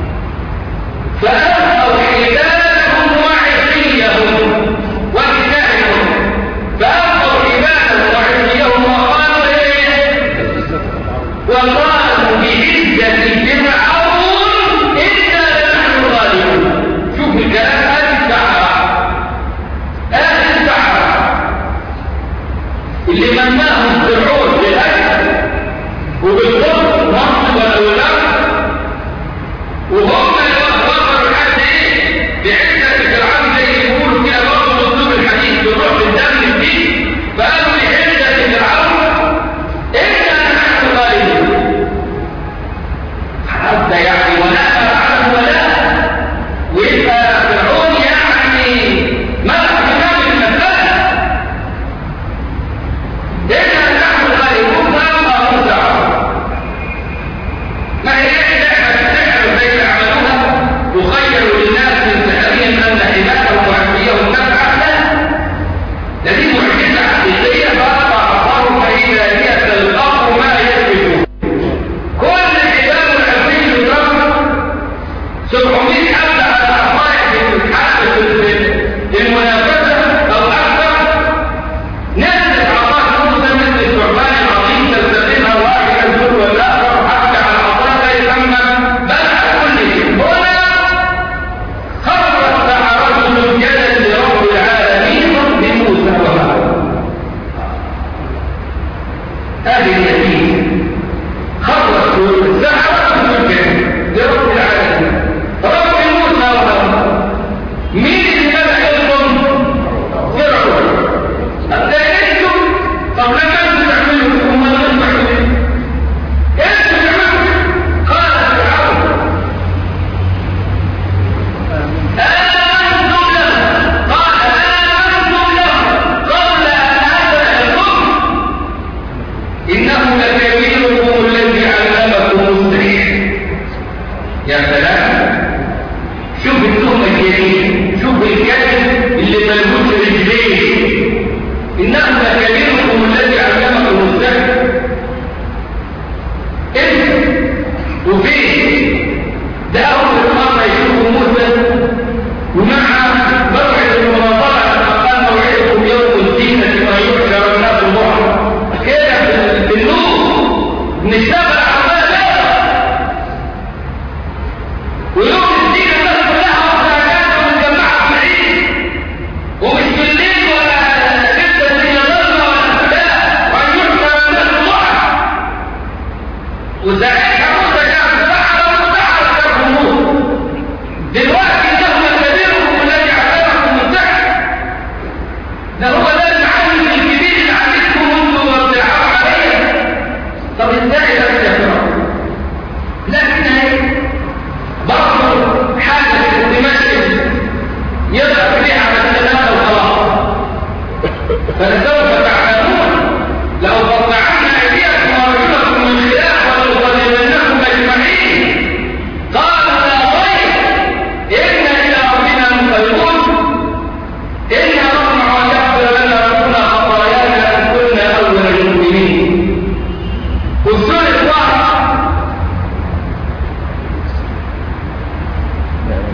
فألقوا حبالهم وعصيهم وكتابهم فألقوا حبالهم وعصيهم وقالوا إيه وقالوا بعزة فرعون إنا لنحن الغالبون شوف الكلام هذه السحرة هذه السحرة اللي مناهم فرعون بالأكل وبالقرب منصب والأولاد وهم اللي وصلوا لحد ايه بعزة فرعون زي يقولوا كده برضه اسلوب الحديث بيروح بالدم الدين فقالوا بعزة فرعون إنا نحن الغالبون حتى يعني ولا فرعون ولا ويبقى فرعون يعني ملك كامل المسألة إنا نحن الغالبون فأبقى موسى ما هي السحر السحر زي عملوها وخيروا للناس من سحرهم أن حماهم وعافيهم نفعا لا دي معجزة حقيقية فأرفع عصاه فإذا هي تلقف ما يثبت كل الحبال والعفريت يضرب 700 حبة على عصاية بتتحدث المنافسة أو أكثر نزلت عصاة موسى مثل الثعبان العظيم تستخدمها واحد الجر والآخر حتى على عصاة يسمى بلع كل شيء هنا خرج السحرة سجدا لرب العالمين بموسى وهارون هذه النتيجة خرج السحرة سجدا لرب العالمين رب موسى وهارون مين اللي بدأ يظلم فرعون أتأكدتم طب لما أنتم تعملوا هم لا تعملوا أنتم تعملوا قال فرعون آمنتم له قال آمنتم له قبل أن أذن لكم إنه لكبيركم الذي علمكم السحر يا سلام شوف التهمة الجميلة شوف الكلب اللي ملهوش رجلين إنه لكبيركم الذي علمكم السحر انت وفين ده أول مرة يشوفوا موسى ومع موعد المناظرة لما قال موعدكم يوم الدين كما يحشر الناس الضحى كده بالنور نشتغل عمال ويوم الدين الناس كلها وحدها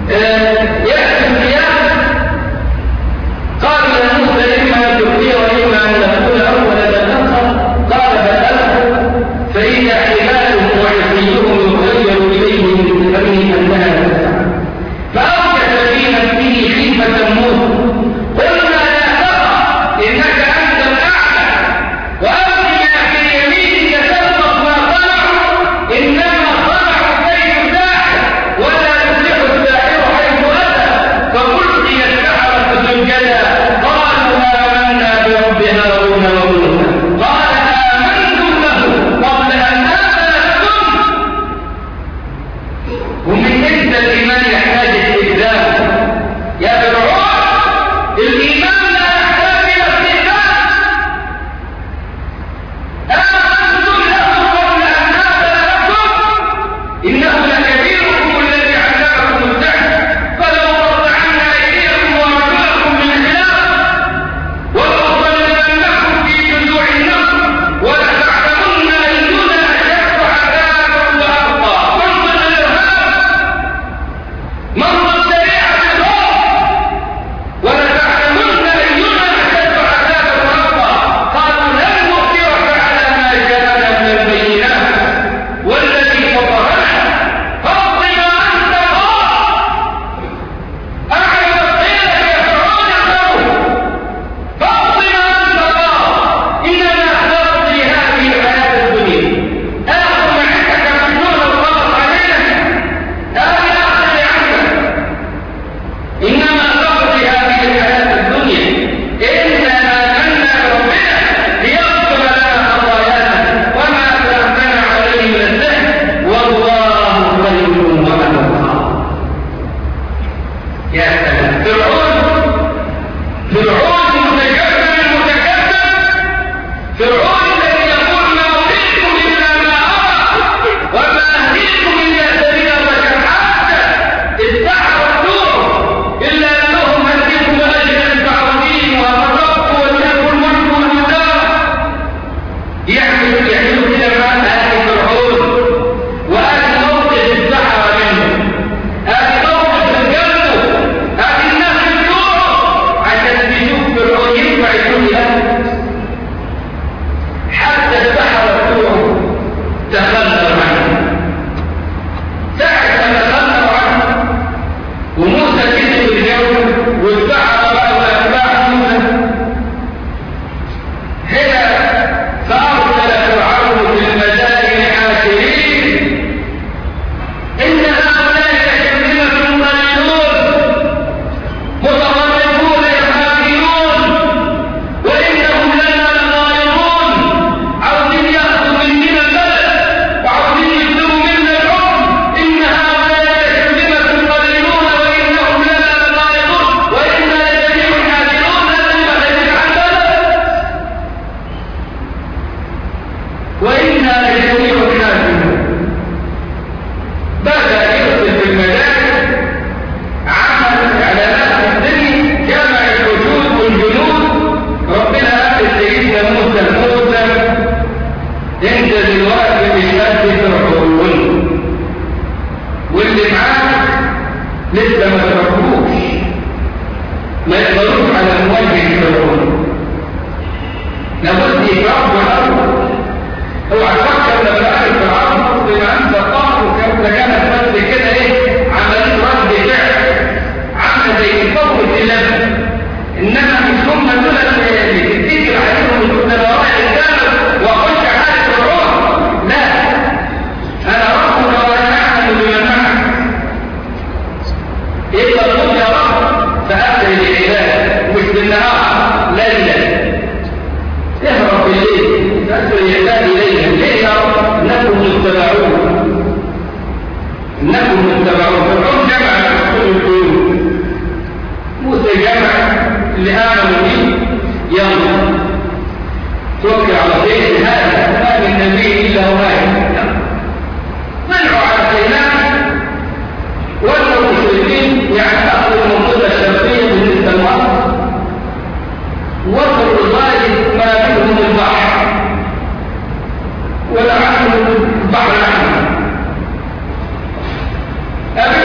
البحر الأحمر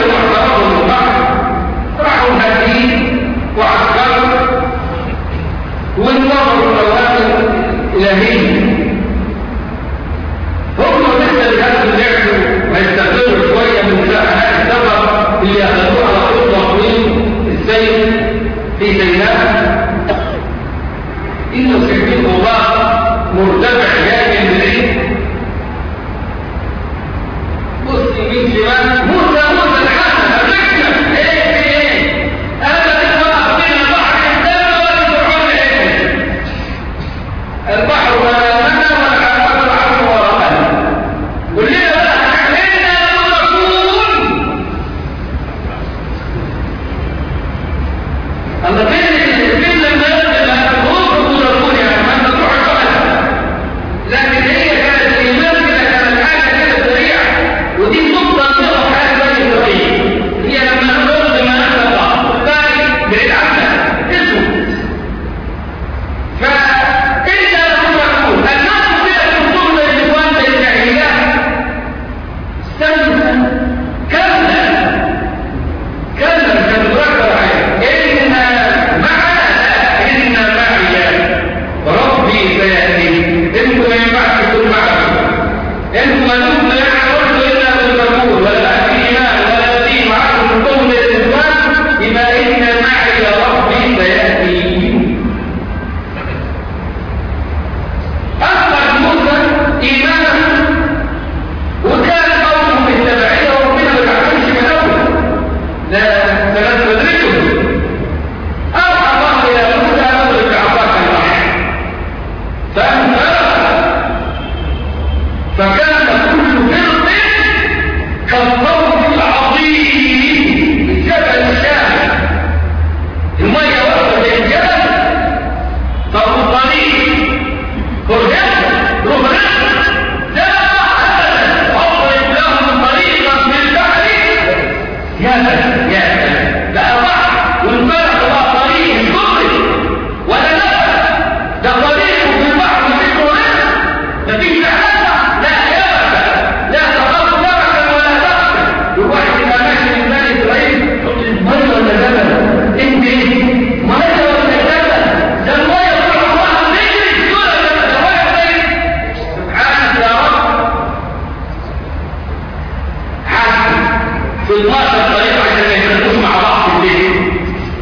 في 12 طريقة عشان ما يخلوش مع بعض في البيت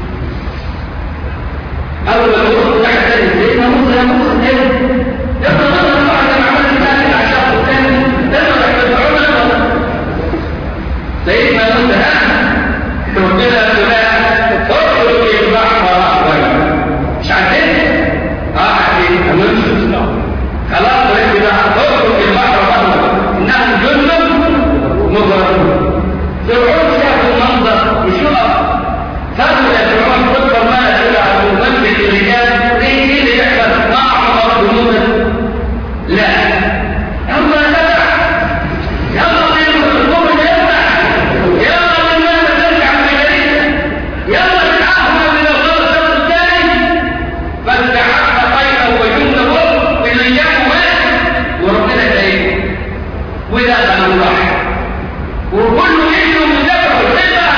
أول ما تقول تحت البيت موسى يا موسى تاني يبقى نظر بعد ما عملت ذلك العشاء الثاني لما تحتفعون لما سيدنا موسى ها ربنا فلان اترك البحر رهبا مش عارفين اه عارفين امنش خلاص ركز بقى اترك البحر رهبا انهم جند مغرقون فرعون شاف المنظر يشوف فهم يا فرعون تذكر ما تلعب ومسك الرجال ايه ايه اللي يحصل مع عمر جنودا لا اما تبع يلا بيهم القوم يفتح يلا الناس ترجع من جديد يلا تتعهد من الغرب الثاني فاستحق خيره وجنده بالايام واحد وربنا كريم وده كان الله وكل يجوا مدافع الثقة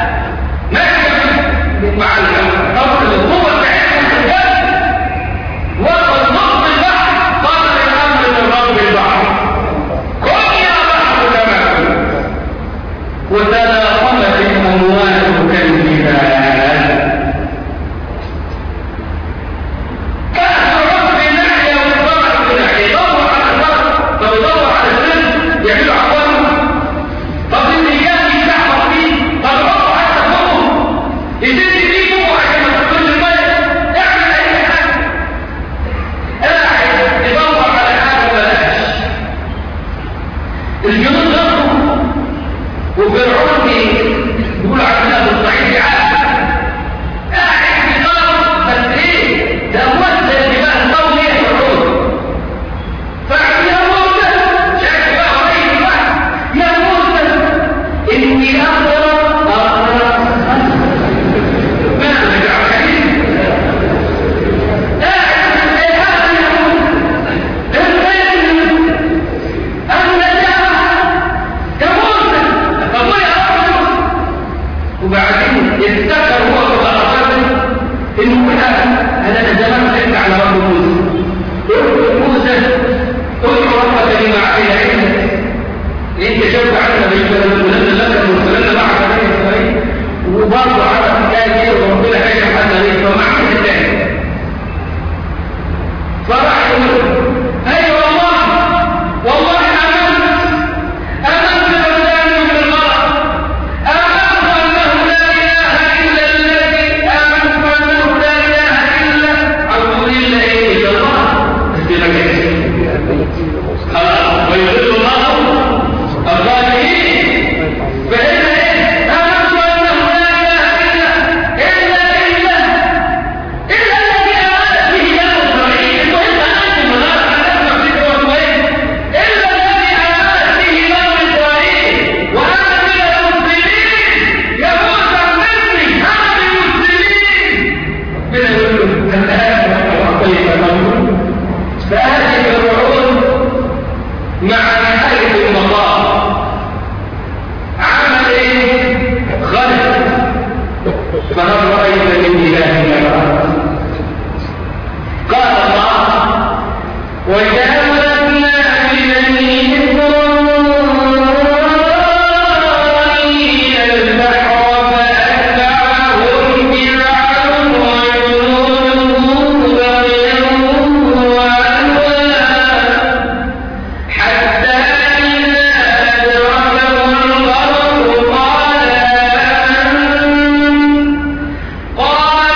ماشي مع الطرف القوة بتاعتهم في الجنة وقد نص البحر قال الأمر من رب البحر كن يا بحر كما كنت وتلاقمت الأموال كالجبال كأس رب ناحية والضرب بناحية يدور على الضرب طب يدور على السن يعملوا عقوانه طب الرجال يفتحوا فيه طب حطوا حتى فوقهم يزيد فيه فوق عشان ما تدخلش الميه اعمل اي حاجه قاعد يدور على حاجه بلاش الجنود ضربوا وفرعون بيقول عندنا بالصعيد عاد قاعد بيضرب بس ايه ده وزن الجبال طول ايه فرعون فعل يا موسى شايف بقى قريب بقى يا موسى اني اقدر اقرا ما رجع حديث قاعد ايه هذا يا موسى الخير النجاة يا موسى الله يا وبعدين افتكر هو بغلطاته انه هذا انا زمان خدت على رب موسى قلت موسى ادعو ربك لما عمل عندك انت شفت عنا بيتولد لك المرسلين معك بني اسرائيل وبرضه على حكايه دي وربنا كشف عنا ليه فما عمل الثاني فراح يقول اي والله والله امنت امنت بالله من المرض امنت انه لا اله الا الذي امنت انه لا اله الا اقول الا ايه الا الله خلاص ويضل الله الظالمين فهنا ايه امنت انه لا اله الا الا الا الا الذي امنت به يا اسرائيل وانت انت منار حدثنا في قوتين الا الذي امنت به يا اسرائيل وانا من المسلمين يا موسى مني انا من المسلمين ربنا يقول له الان وقيت الامر فهذه الرعون مع نهايه المطاف عمل ايه خلق فهل رايت من اله غيره قال الله وجاوزنا ببني إسرائيل البحر فأتبعهم فرعون وجنوده بغيا وعدوا حتى إذا أدركه الغرق قال آمنت قال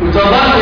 تظل